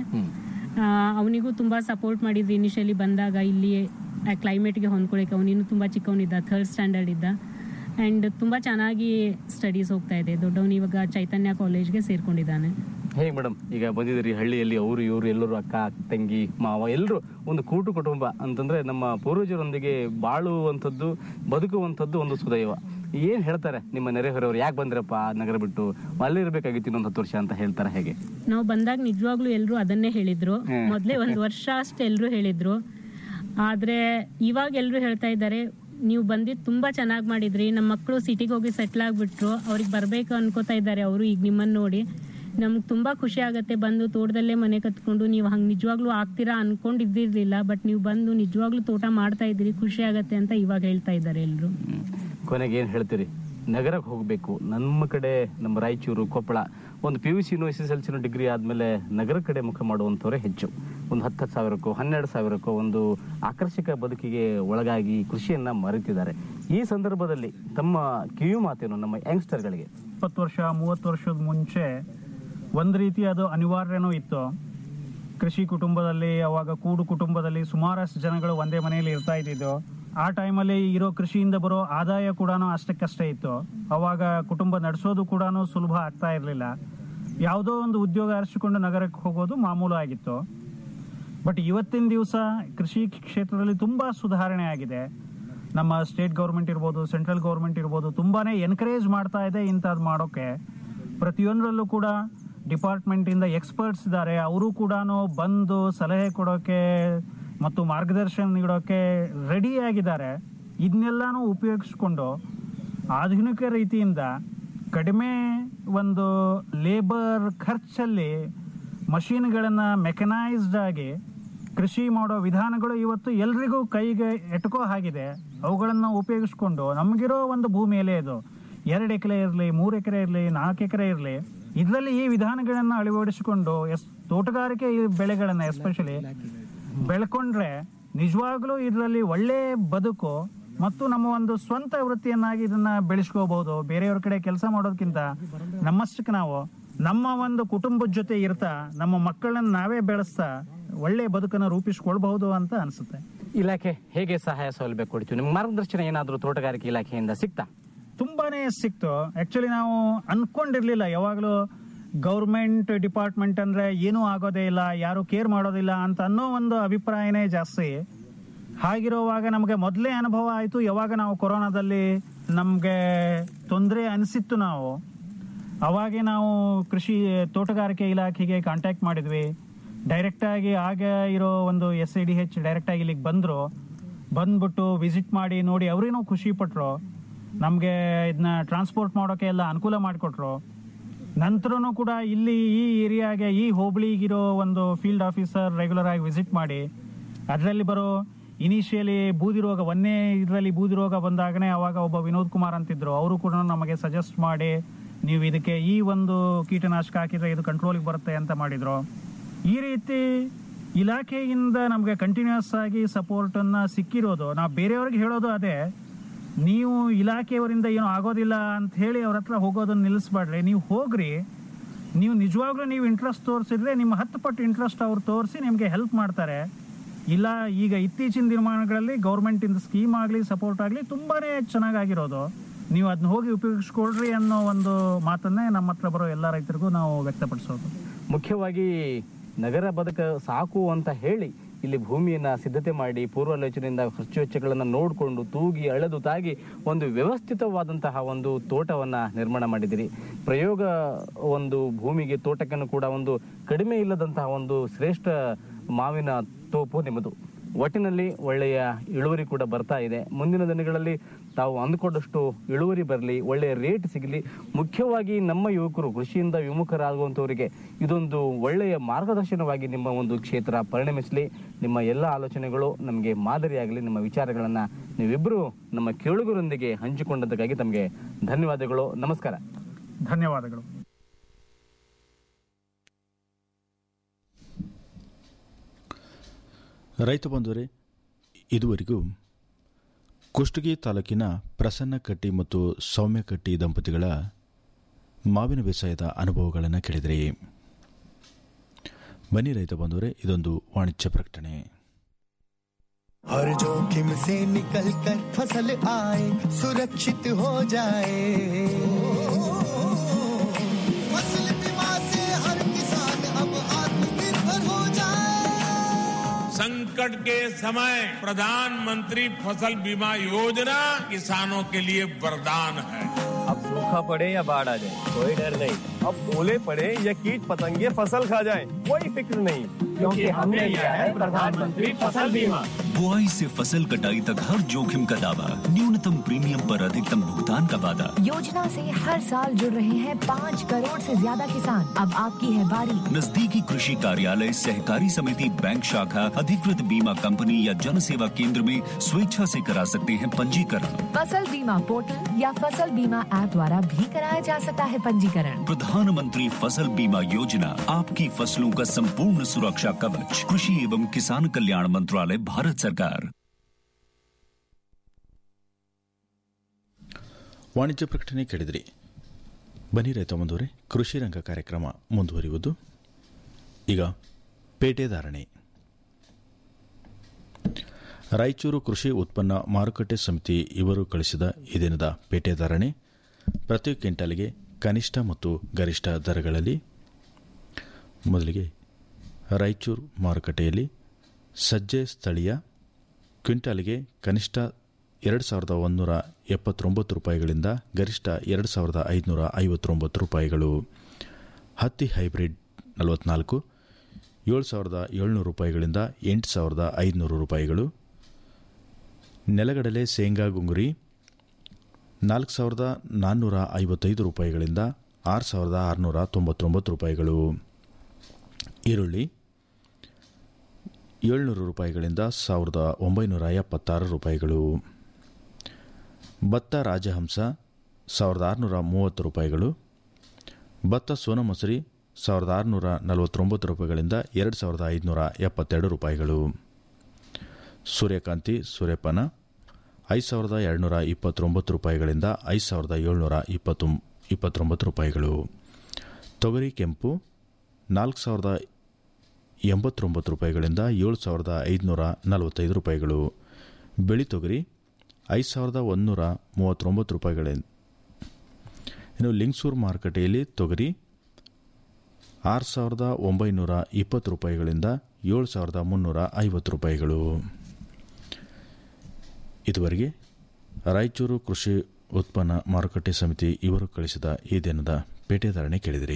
ಅವನಿಗೂ ತುಂಬ ಸಪೋರ್ಟ್ ಮಾಡಿದ್ವಿ ಇನಿಷಿಯಲಿ ಬಂದಾಗ ಇಲ್ಲಿ ಕ್ಲೈಮೇಟ್ಗೆ ಹೊಂದ್ಕೊಳಕ್ಕೆ ಅವನಿನ್ನೂ ತುಂಬ ಚಿಕ್ಕವನಿದ್ದ ಥರ್ಡ್ ಸ್ಟ್ಯಾಂಡರ್ಡ್ ಇದ್ದ ಆ್ಯಂಡ್ ತುಂಬ ಚೆನ್ನಾಗಿ ಸ್ಟಡೀಸ್ ಹೋಗ್ತಾ ಇದೆ ದೊಡ್ಡವನು ಇವಾಗ ಚೈತನ್ಯ ಕಾಲೇಜ್ಗೆ ಸೇರ್ಕೊಂಡಿದ್ದಾನೆ ಹೇಗೆ ಮೇಡಮ್ ಈಗ ಬಂದಿದ್ದೀರಿ ಹಳ್ಳಿಯಲ್ಲಿ ಅವರು ಇವರು ಎಲ್ಲರೂ ಅಕ್ಕ ತಂಗಿ ಮಾವ ಎಲ್ಲರೂ ಒಂದು ಕೂಟು ಕುಟುಂಬ ಅಂತಂದ್ರೆ ನಮ್ಮ ಪೂರ್ವಜರೊಂದಿಗೆ ಬಾಳುವಂಥದ್ದು ಬದುಕುವಂಥದ್ದು ಒಂದು ಸುದೈವ ಏನ್ ಹೇಳ್ತಾರೆ ನಿಮ್ಮ ನೆರೆಹೊರೆಯವರು ಯಾಕೆ ಬಂದ್ರಪ್ಪ ನಗರ ಬಿಟ್ಟು ಅಲ್ಲೇ ಇರಬೇಕಾಗಿತ್ತು ಇನ್ನೊಂದು ಹತ್ತು ವರ್ಷ ಅಂತ ಹೇಳ್ತಾರೆ ಹೇಗೆ ನಾವು ಬಂದಾಗ ನಿಜವಾಗ್ಲೂ ಎಲ್ಲರೂ ಅದನ್ನೇ ಹೇಳಿದ್ರು ಹ್ಮ್. ಮೊದಲೇ ಒಂದು ವರ್ಷ ಅಷ್ಟು ಎಲ್ಲರೂ ಹೇಳಿದ್ರು ಆದ್ರೆ ಇವಾಗ ಎಲ್ಲರೂ ಹೇಳ್ತಾ ಇದ್ದಾರೆ ನೀವು ಬಂದಿದ್ದು ತುಂಬಾ ಚೆನ್ನಾಗಿ ಮಾಡಿದ್ರಿ ನಮ್ಮ ಮಕ್ಕಳು ಸಿಟಿಗೆ ಹೋಗಿ ಸೆಟ್ಲ್ ಆಗ್ಬಿಟ್ರು ಅವ್ರಿಗೆ ಬರ್ಬೇಕು ಅನ್ಕೋತಾ ಇದ್ದಾರೆ ಅವರು ಈಗ ನಿಮ್ಮನ್ನ ನೋಡಿ ನಮ್ಗೆ ತುಂಬಾ ಖುಷಿ ಆಗತ್ತೆ ಬಂದು ತೋಟದಲ್ಲೇ ಮನೆ ಕತ್ಕೊಂಡು ನೀವು ಹಂಗೆ ನಿಜವಾಗ್ಲೂ ಆಗ್ತೀರಾ ಅನ್ಕೊಂಡಿದ್ದಿರ್ಲಿಲ್ಲ ಬಟ್ ನೀವು ಬಂದು ನಿಜವಾಗ್ಲೂ ತೋಟ ಮಾಡ್ತಾ ಇದ್ದೀರಿ ಖುಷಿ ಆಗತ್ತೆ ಅಂತ ಇವಾಗ ಹೇಳ್ತಾ ಇದ್ದಾರೆ ಎಲ್ಲರೂ ಕೊನೆಗೆ ಏನು ಹೇಳ್ತೀರಿ ನಗರಕ್ಕೆ ಹೋಗಬೇಕು ನಮ್ಮ ಕಡೆ ನಮ್ಮ ರಾಯಚೂರು ಕೊಪ್ಪಳ ಒಂದು ಪಿ ಯು ಸಿನೂ ಎಸ್ ಎಸ್ ಎಲ್ ಸಿನೂ ಡಿಗ್ರಿ ಆದಮೇಲೆ ನಗರ ಕಡೆ ಮುಖ ಮಾಡುವಂಥವರೇ ಹೆಚ್ಚು ಒಂದು ಹತ್ತು ಹತ್ತು ಸಾವಿರಕ್ಕೋ ಹನ್ನೆರಡು ಸಾವಿರಕ್ಕೋ ಒಂದು ಆಕರ್ಷಕ ಬದುಕಿಗೆ ಒಳಗಾಗಿ ಕೃಷಿಯನ್ನ ಮರೆತಿದ್ದಾರೆ ಈ ಸಂದರ್ಭದಲ್ಲಿ ತಮ್ಮ ಕಿವಿ ಮಾತೇನು ನಮ್ಮ ಯಂಗ್ಸ್ಟರ್ಗಳಿಗೆ ಇಪ್ಪತ್ತು ವರ್ಷ ಮೂವತ್ತು ವರ್ಷದ ಮುಂಚೆ ಒಂದು ರೀತಿ ಅದು ಅನಿವಾರ್ಯನೂ ಇತ್ತು ಕೃಷಿ ಕುಟುಂಬದಲ್ಲಿ ಅವಾಗ ಕೂಡು ಕುಟುಂಬದಲ್ಲಿ ಸುಮಾರಷ್ಟು ಜನಗಳು ಒಂದೇ ಮನೆಯಲ್ಲಿ ಇರ್ತಾ ಇದ್ದಿದ್ದು ಆ ಟೈಮಲ್ಲಿ ಇರೋ ಕೃಷಿಯಿಂದ ಬರೋ ಆದಾಯ ಕೂಡ ಅಷ್ಟಕ್ಕಷ್ಟೇ ಇತ್ತು ಅವಾಗ ಕುಟುಂಬ ನಡೆಸೋದು ಕೂಡ ಸುಲಭ ಆಗ್ತಾ ಇರಲಿಲ್ಲ ಯಾವುದೋ ಒಂದು ಉದ್ಯೋಗ ಅರಸಿಕೊಂಡು ನಗರಕ್ಕೆ ಹೋಗೋದು ಮಾಮೂಲು ಆಗಿತ್ತು ಬಟ್ ಇವತ್ತಿನ ದಿವಸ ಕೃಷಿ ಕ್ಷೇತ್ರದಲ್ಲಿ ತುಂಬ ಸುಧಾರಣೆ ಆಗಿದೆ ನಮ್ಮ ಸ್ಟೇಟ್ ಗೌರ್ಮೆಂಟ್ ಇರ್ಬೋದು ಸೆಂಟ್ರಲ್ ಗೌರ್ಮೆಂಟ್ ಇರ್ಬೋದು ತುಂಬಾನೇ ಎನ್ಕರೇಜ್ ಮಾಡ್ತಾ ಇದೆ ಇಂಥದ್ದು ಮಾಡೋಕ್ಕೆ ಪ್ರತಿಯೊಂದರಲ್ಲೂ ಕೂಡ ಡಿಪಾರ್ಟ್ಮೆಂಟಿಂದ ಎಕ್ಸ್ಪರ್ಟ್ಸ್ ಇದ್ದಾರೆ ಅವರು ಕೂಡ ಬಂದು ಸಲಹೆ ಕೊಡೋಕ್ಕೆ ಮತ್ತು ಮಾರ್ಗದರ್ಶನ ನೀಡೋಕ್ಕೆ ರೆಡಿ ಆಗಿದ್ದಾರೆ ಇದನ್ನೆಲ್ಲಾನು ಉಪಯೋಗಿಸ್ಕೊಂಡು ಆಧುನಿಕ ರೀತಿಯಿಂದ ಕಡಿಮೆ ಒಂದು ಲೇಬರ್ ಖರ್ಚಲ್ಲಿ ಮಷೀನ್ಗಳನ್ನು ಮೆಕನೈಸ್ಡ್ ಆಗಿ ಕೃಷಿ ಮಾಡೋ ವಿಧಾನಗಳು ಇವತ್ತು ಎಲ್ರಿಗೂ ಕೈಗೆ ಎಟ್ಕೋ ಆಗಿದೆ ಅವುಗಳನ್ನು ಉಪಯೋಗಿಸ್ಕೊಂಡು ನಮಗಿರೋ ಒಂದು ಭೂಮಿಯಲ್ಲೇ ಇದು ಎರಡು ಎಕರೆ ಇರಲಿ ಮೂರು ಎಕರೆ ಇರಲಿ ನಾಲ್ಕು ಎಕರೆ ಇರಲಿ ಇದರಲ್ಲಿ ಈ ವಿಧಾನಗಳನ್ನು ಅಳವಡಿಸಿಕೊಂಡು ಎಸ್ ತೋಟಗಾರಿಕೆ ಈ ಬೆಳೆಗಳನ್ನು ಎಸ್ಪೆಷಲಿ ಬೆಳ್ಕೊಂಡ್ರೆ ನಿಜವಾಗ್ಲೂ ಇದರಲ್ಲಿ ಒಳ್ಳೆ ಬದುಕು ಮತ್ತು ನಮ್ಮ ಒಂದು ಸ್ವಂತ ವೃತ್ತಿಯನ್ನಾಗಿ ಇದನ್ನ ಬೆಳೆಸ್ಕೋಬಹುದು ಬೇರೆಯವ್ರ ಕಡೆ ಕೆಲಸ ಮಾಡೋದಕ್ಕಿಂತ ನಮ್ಮಷ್ಟಕ್ಕೆ ನಾವು ನಮ್ಮ ಒಂದು ಕುಟುಂಬದ ಜೊತೆ ಇರ್ತಾ ನಮ್ಮ ಮಕ್ಕಳನ್ನ ನಾವೇ ಬೆಳೆಸ್ತಾ ಒಳ್ಳೆ ಬದುಕನ್ನು ರೂಪಿಸ್ಕೊಳ್ಬಹುದು ಅಂತ ಅನ್ಸುತ್ತೆ ಇಲಾಖೆ ಹೇಗೆ ಸಹಾಯ ಸೌಲಭ್ಯ ಕೊಡ್ತೀವಿ ನಿಮ್ಗೆ ಮಾರ್ಗದರ್ಶನ ಏನಾದರೂ ತೋಟಗಾರಿಕೆ ಇಲಾಖೆಯಿಂದ ಸಿಗ್ತಾ ತುಂಬಾನೇ ಸಿಕ್ತು ಆಕ್ಚುಲಿ ನಾವು ಅನ್ಕೊಂಡಿರ್ಲಿಲ್ಲ ಯಾವಾಗಲೂ ಗೌರ್ಮೆಂಟ್ ಡಿಪಾರ್ಟ್ಮೆಂಟ್ ಅಂದ್ರೆ ಏನೂ ಆಗೋದೇ ಇಲ್ಲ ಯಾರು ಕೇರ್ ಮಾಡೋದಿಲ್ಲ ಅಂತ ಅನ್ನೋ ಒಂದು ಅಭಿಪ್ರಾಯನೇ ಜಾಸ್ತಿ ಹಾಗಿರುವಾಗ ನಮಗೆ ಮೊದಲೇ ಅನುಭವ ಆಯಿತು ಯಾವಾಗ ನಾವು ಕೊರೋನಾದಲ್ಲಿ ನಮಗೆ ತೊಂದರೆ ಅನಿಸಿತ್ತು ನಾವು ಅವಾಗೆ ನಾವು ಕೃಷಿ ತೋಟಗಾರಿಕೆ ಇಲಾಖೆಗೆ ಕಾಂಟ್ಯಾಕ್ಟ್ ಮಾಡಿದ್ವಿ ಡೈರೆಕ್ಟ್ ಆಗಿ ಆಗ ಇರೋ ಒಂದು S I D H direct ಆಗಿ ಇಲ್ಲಿಗೆ ಬಂದರು ಬಂದ್ಬಿಟ್ಟು ವಿಸಿಟ್ ಮಾಡಿ ನೋಡಿ ಅವರೇನೋ ಖುಷಿ ಪಟ್ರು ನಮಗೆ ಇದನ್ನ ಟ್ರಾನ್ಸ್ಪೋರ್ಟ್ ಮಾಡೋಕೆ ಎಲ್ಲ ಅನುಕೂಲ ಮಾಡಿಕೊಟ್ರು ನಂತರನೂ ಕೂಡ ಇಲ್ಲಿ ಈ ಏರಿಯಾಗೆ ಈ ಹೋಬಳಿಗಿರೋ ಒಂದು ಫೀಲ್ಡ್ ಆಫೀಸರ್ ರೆಗ್ಯುಲರ್ ಆಗಿ ವಿಸಿಟ್ ಮಾಡಿ ಅದರಲ್ಲಿ ಬರೋ ಇನಿಷಿಯಲಿ ಬೂದಿ ರೋಗ ಒಂದೇ ಇದರಲ್ಲಿ ಬೂದಿ ರೋಗ ಬಂದಾಗನೇ ಅವಾಗ ಒಬ್ಬ ವಿನೋದ್ ಕುಮಾರ್ ಅಂತಿದ್ರು ಅವರು ಕೂಡ ನಮಗೆ ಸಜೆಸ್ಟ್ ಮಾಡಿ ನೀವು ಇದಕ್ಕೆ ಈ ಒಂದು ಕೀಟನಾಶಕ ಹಾಕಿದ್ರೆ ಇದು ಕಂಟ್ರೋಲಿಗೆ ಬರುತ್ತೆ ಅಂತ ಮಾಡಿದ್ರು ಈ ರೀತಿ ಇಲಾಖೆಯಿಂದ ನಮಗೆ ಕಂಟಿನ್ಯೂಸ್ ಆಗಿ ಸಪೋರ್ಟನ್ನು ಸಿಕ್ಕಿರೋದು ನಾವು ಬೇರೆಯವ್ರಿಗೆ ಹೇಳೋದು ಅದೇ ನೀವು ಇಲಾಖೆಯವರಿಂದ ಏನೂ ಆಗೋದಿಲ್ಲ ಅಂತ ಹೇಳಿ ಅವ್ರ ಹತ್ರ ಹೋಗೋದನ್ನ ನಿಲ್ಲಿಸ್ಬೇಡ್ರಿ ನೀವು ಹೋಗ್ರಿ ನೀವು ನಿಜವಾಗ್ಲೂ ನೀವು ಇಂಟ್ರೆಸ್ಟ್ ತೋರಿಸಿದ್ರೆ ನಿಮ್ಮ ಹತ್ತು ಪಟ್ಟು ಇಂಟ್ರೆಸ್ಟ್ ಅವ್ರು ತೋರಿಸಿ ನಿಮಗೆ ಹೆಲ್ಪ್ ಮಾಡ್ತಾರೆ ಇಲ್ಲ ಈಗ ಇತ್ತೀಚಿನ ದಿನಮಾನಗಳಲ್ಲಿ ಗೌರ್ಮೆಂಟಿಂದ ಸ್ಕೀಮ್ ಆಗಲಿ ಸಪೋರ್ಟ್ ಆಗಲಿ ತುಂಬಾನೇ ಚೆನ್ನಾಗಾಗಿರೋದು ನೀವು ಅದನ್ನ ಹೋಗಿ ಉಪಯೋಗಿಸ್ಕೊಳ್ರಿ ಅನ್ನೋ ಒಂದು ಮಾತನ್ನೇ ನಮ್ಮ ಹತ್ರ ಬರೋ ಎಲ್ಲ ರೈತರಿಗೂ ನಾವು ವ್ಯಕ್ತಪಡಿಸೋದು ಮುಖ್ಯವಾಗಿ ನಗರ ಬದುಕ ಸಾಕು ಅಂತ ಹೇಳಿ ಇಲ್ಲಿ ಭೂಮಿಯನ್ನ ಸಿದ್ಧತೆ ಮಾಡಿ ಪೂರ್ವಾಲೋಚನೆಯಿಂದ ಖರ್ಚು ವೆಚ್ಚಗಳನ್ನು ನೋಡಿಕೊಂಡು ತೂಗಿ ಅಳೆದು ತಾಗಿ ಒಂದು ವ್ಯವಸ್ಥಿತವಾದಂತಹ ಒಂದು ತೋಟವನ್ನ ನಿರ್ಮಾಣ ಮಾಡಿದಿರಿ ಪ್ರಯೋಗ ಒಂದು ಭೂಮಿಗೆ ತೋಟಕ್ಕನ್ನು ಕೂಡ ಒಂದು ಕಡಿಮೆ ಇಲ್ಲದಂತಹ ಒಂದು ಶ್ರೇಷ್ಠ ಮಾವಿನ ತೋಪು ನಿಮ್ಮದು ಒಟ್ಟಿನಲ್ಲಿ ಒಳ್ಳೆಯ ಇಳುವರಿ ಕೂಡ ಬರ್ತಾ ಇದೆ ಮುಂದಿನ ದಿನಗಳಲ್ಲಿ ತಾವು ಅಂದುಕೊಂಡಷ್ಟು ಇಳುವರಿ ಬರಲಿ ಒಳ್ಳೆಯ ರೇಟ್ ಸಿಗಲಿ ಮುಖ್ಯವಾಗಿ ನಮ್ಮ ಯುವಕರು ಕೃಷಿಯಿಂದ ವಿಮುಖರಾಗುವಂಥವರಿಗೆ ಇದೊಂದು ಒಳ್ಳೆಯ ಮಾರ್ಗದರ್ಶನವಾಗಿ ನಿಮ್ಮ ಒಂದು ಕ್ಷೇತ್ರ ಪರಿಣಮಿಸಲಿ ನಿಮ್ಮ ಎಲ್ಲ ಆಲೋಚನೆಗಳು ನಮಗೆ ಮಾದರಿಯಾಗಲಿ ನಿಮ್ಮ ವಿಚಾರಗಳನ್ನು ನೀವಿಬ್ಬರು ನಮ್ಮ ಕೇಳುಗರೊಂದಿಗೆ ಹಂಚಿಕೊಂಡದಕ್ಕಾಗಿ ತಮಗೆ ಧನ್ಯವಾದಗಳು ನಮಸ್ಕಾರ ಧನ್ಯವಾದಗಳು ರೈತ ಬಂಧುವರೇ ಇದುವರೆಗೂ ಕುಷ್ಟಗಿ ತಾಲೂಕಿನ ಪ್ರಸನ್ನಕಟ್ಟಿ ಮತ್ತು ಸೌಮ್ಯಕಟ್ಟಿ ದಂಪತಿಗಳ ಮಾವಿನ ಬೇಸಾಯದ ಅನುಭವಗಳನ್ನು ಕೇಳಿದ್ರಿ ಬನ್ನಿ ರೈತ ಬಂದವರೇ ಇದೊಂದು ವಾಣಿಜ್ಯ ಪ್ರಕಟಣೆ हर जोखिम से निकल कर फसल आए सुरक्षित हो जाए फसल बीमा से हर किसान अब आत्मनिर्भर हो जाए संकट के समय प्रधानमंत्री फसल बीमा योजना किसानों के लिए वरदान है अब सूखा पड़े या बाढ़ आ जाए कोई डर नहीं अब ओले पड़े या कीट पतंगे फसल खा जाए कोई फिक्र नहीं क्योंकि हमने लिया है प्रधानमंत्री फसल बीमा बुआई से फसल कटाई तक हर जोखिम का दावा न्यूनतम प्रीमियम पर अधिकतम भुगतान का वादा योजना से हर साल जुड़ रहे हैं पाँच करोड़ से ज्यादा किसान अब आपकी है बारी नजदीकी कृषि कार्यालय सहकारी समिति बैंक शाखा अधिकृत बीमा कंपनी या जन सेवा केंद्र में स्वेच्छा से करा सकते हैं पंजीकरण फसल बीमा पोर्टल या फसल बीमा ऐप द्वारा भी कराया जा सकता है पंजीकरण प्रधानमंत्री फसल बीमा योजना आपकी फसलों का संपूर्ण सुरक्षा कवच कृषि एवं किसान कल्याण मंत्रालय भारत सरकार ವಾಣಿಜ್ಯ ಪ್ರಕಟಣೆ ಕೇಳಿದ್ರಿ ಬನ್ನಿ ರೈತ ಬಂದವರೇ ಕೃಷಿ ರಂಗ ಕಾರ್ಯಕ್ರಮ ಮುಂದುವರಿಯುವುದು ಈಗ ಪೇಟೆ ಧಾರಣೆ ರಾಯಚೂರು ಕೃಷಿ ಉತ್ಪನ್ನ ಮಾರುಕಟ್ಟೆ ಸಮಿತಿ ಇವರು ಕಳಿಸಿದ ಈ ದಿನದ ಪೇಟೆ ಧಾರಣೆ ಪ್ರತಿ ಕ್ವಿಂಟಲ್ಗೆ ಕನಿಷ್ಠ ಮತ್ತು ಗರಿಷ್ಠ ದರಗಳಲ್ಲಿ ಮೊದಲಿಗೆ ರಾಯಚೂರು ಮಾರುಕಟ್ಟೆಯಲ್ಲಿ ಸಜ್ಜೆ ಸ್ಥಳೀಯ ಕ್ವಿಂಟಾಲ್ಗೆ ಕನಿಷ್ಠ ಎರಡು ಸಾವಿರದ ಒಂದೂರ ಎಪ್ಪತ್ತೊಂಬತ್ತು ರೂಪಾಯಿಗಳಿಂದ ಗರಿಷ್ಠ ಎರಡು ಸಾವಿರದ ಐದುನೂರ ಐವತ್ತೊಂಬತ್ತು ರೂಪಾಯಿಗಳು ಹತ್ತಿ ಹೈಬ್ರಿಡ್ ನಲವತ್ನಾಲ್ಕು ಏಳು ಸಾವಿರದ ಏಳ್ನೂರು ರೂಪಾಯಿಗಳಿಂದ ಎಂಟು ಸಾವಿರದ ಐದುನೂರು ರೂಪಾಯಿಗಳು ನೆಲಗಡಲೆ ಶೇಂಗಾ ಗುಂಗುರಿ ನಾಲ್ಕು ಸಾವಿರದ ನಾನ್ನೂರ ಐವತ್ತೈದು ರೂಪಾಯಿಗಳಿಂದ ಆರು ಸಾವಿರದ ಆರುನೂರ ತೊಂಬತ್ತೊಂಬತ್ತು ರೂಪಾಯಿಗಳು ಈರುಳ್ಳಿ ಏಳ್ನೂರು ರೂಪಾಯಿಗಳಿಂದ ಸಾವಿರದ ಒಂಬೈನೂರ ಎಪ್ಪತ್ತಾರು ರೂಪಾಯಿಗಳು ಭತ್ತ ರಾಜಹಂಸ ಸಾವಿರದ ಆರುನೂರ ಮೂವತ್ತು ರೂಪಾಯಿಗಳು ಭತ್ತ ಸೋನಮಸೂರಿ ಸಾವಿರದ ಆರುನೂರ ನಲವತ್ತೊಂಬತ್ತು ರೂಪಾಯಿಗಳಿಂದ ಎರಡು ಸಾವಿರದ ಐದುನೂರ ಎಪ್ಪತ್ತೆರಡು ರೂಪಾಯಿಗಳು ಸೂರ್ಯಕಾಂತಿ ಸೂರ್ಯಪಾನ ಐದು ಸಾವಿರದ ಎರಡುನೂರ ಇಪ್ಪತ್ತೊಂಬತ್ತು ರೂಪಾಯಿಗಳಿಂದ ಐದು ಸಾವಿರದ ಏಳ್ನೂರ ಇಪ್ಪತ್ತು ಇಪ್ಪತ್ತೊಂಬತ್ತು ರೂಪಾಯಿಗಳು ತೊಗರಿ ಕೆಂಪು ನಾಲ್ಕು ಸಾವಿರದ ಎಂಬತ್ತೊಂಬತ್ತು ರೂಪಾಯಿಗಳಿಂದ ಏಳು ಸಾವಿರದ ಐದುನೂರ ನಲವತ್ತೈದು ರೂಪಾಯಿಗಳು ಬಿಳಿ ತೊಗರಿ ಐದು ಸಾವಿರದ ಒಂದುನೂರ ಮೂವತ್ತೊಂಬತ್ತು ರೂಪಾಯಿಗಳಿಂದ ಇನ್ನು ಲಿಂಗ್ಸೂರು ಮಾರುಕಟ್ಟೆಯಲ್ಲಿ ತೊಗರಿ ಆರು ಸಾವಿರದ ಒಂಬೈನೂರ ಇಪ್ಪತ್ತು ರೂಪಾಯಿಗಳಿಂದ ಏಳು ಸಾವಿರದ ಮುನ್ನೂರ ಐವತ್ತು ರೂಪಾಯಿಗಳು ಇದುವರೆಗೆ ರಾಯಚೂರು ಕೃಷಿ ಉತ್ಪನ್ನ ಮಾರುಕಟ್ಟೆ ಸಮಿತಿ ಇವರು ಕಳಿಸಿದ ಈ ದಿನದ ಪೇಟೆ ಧಾರಣೆ ಕೇಳಿದಿರಿ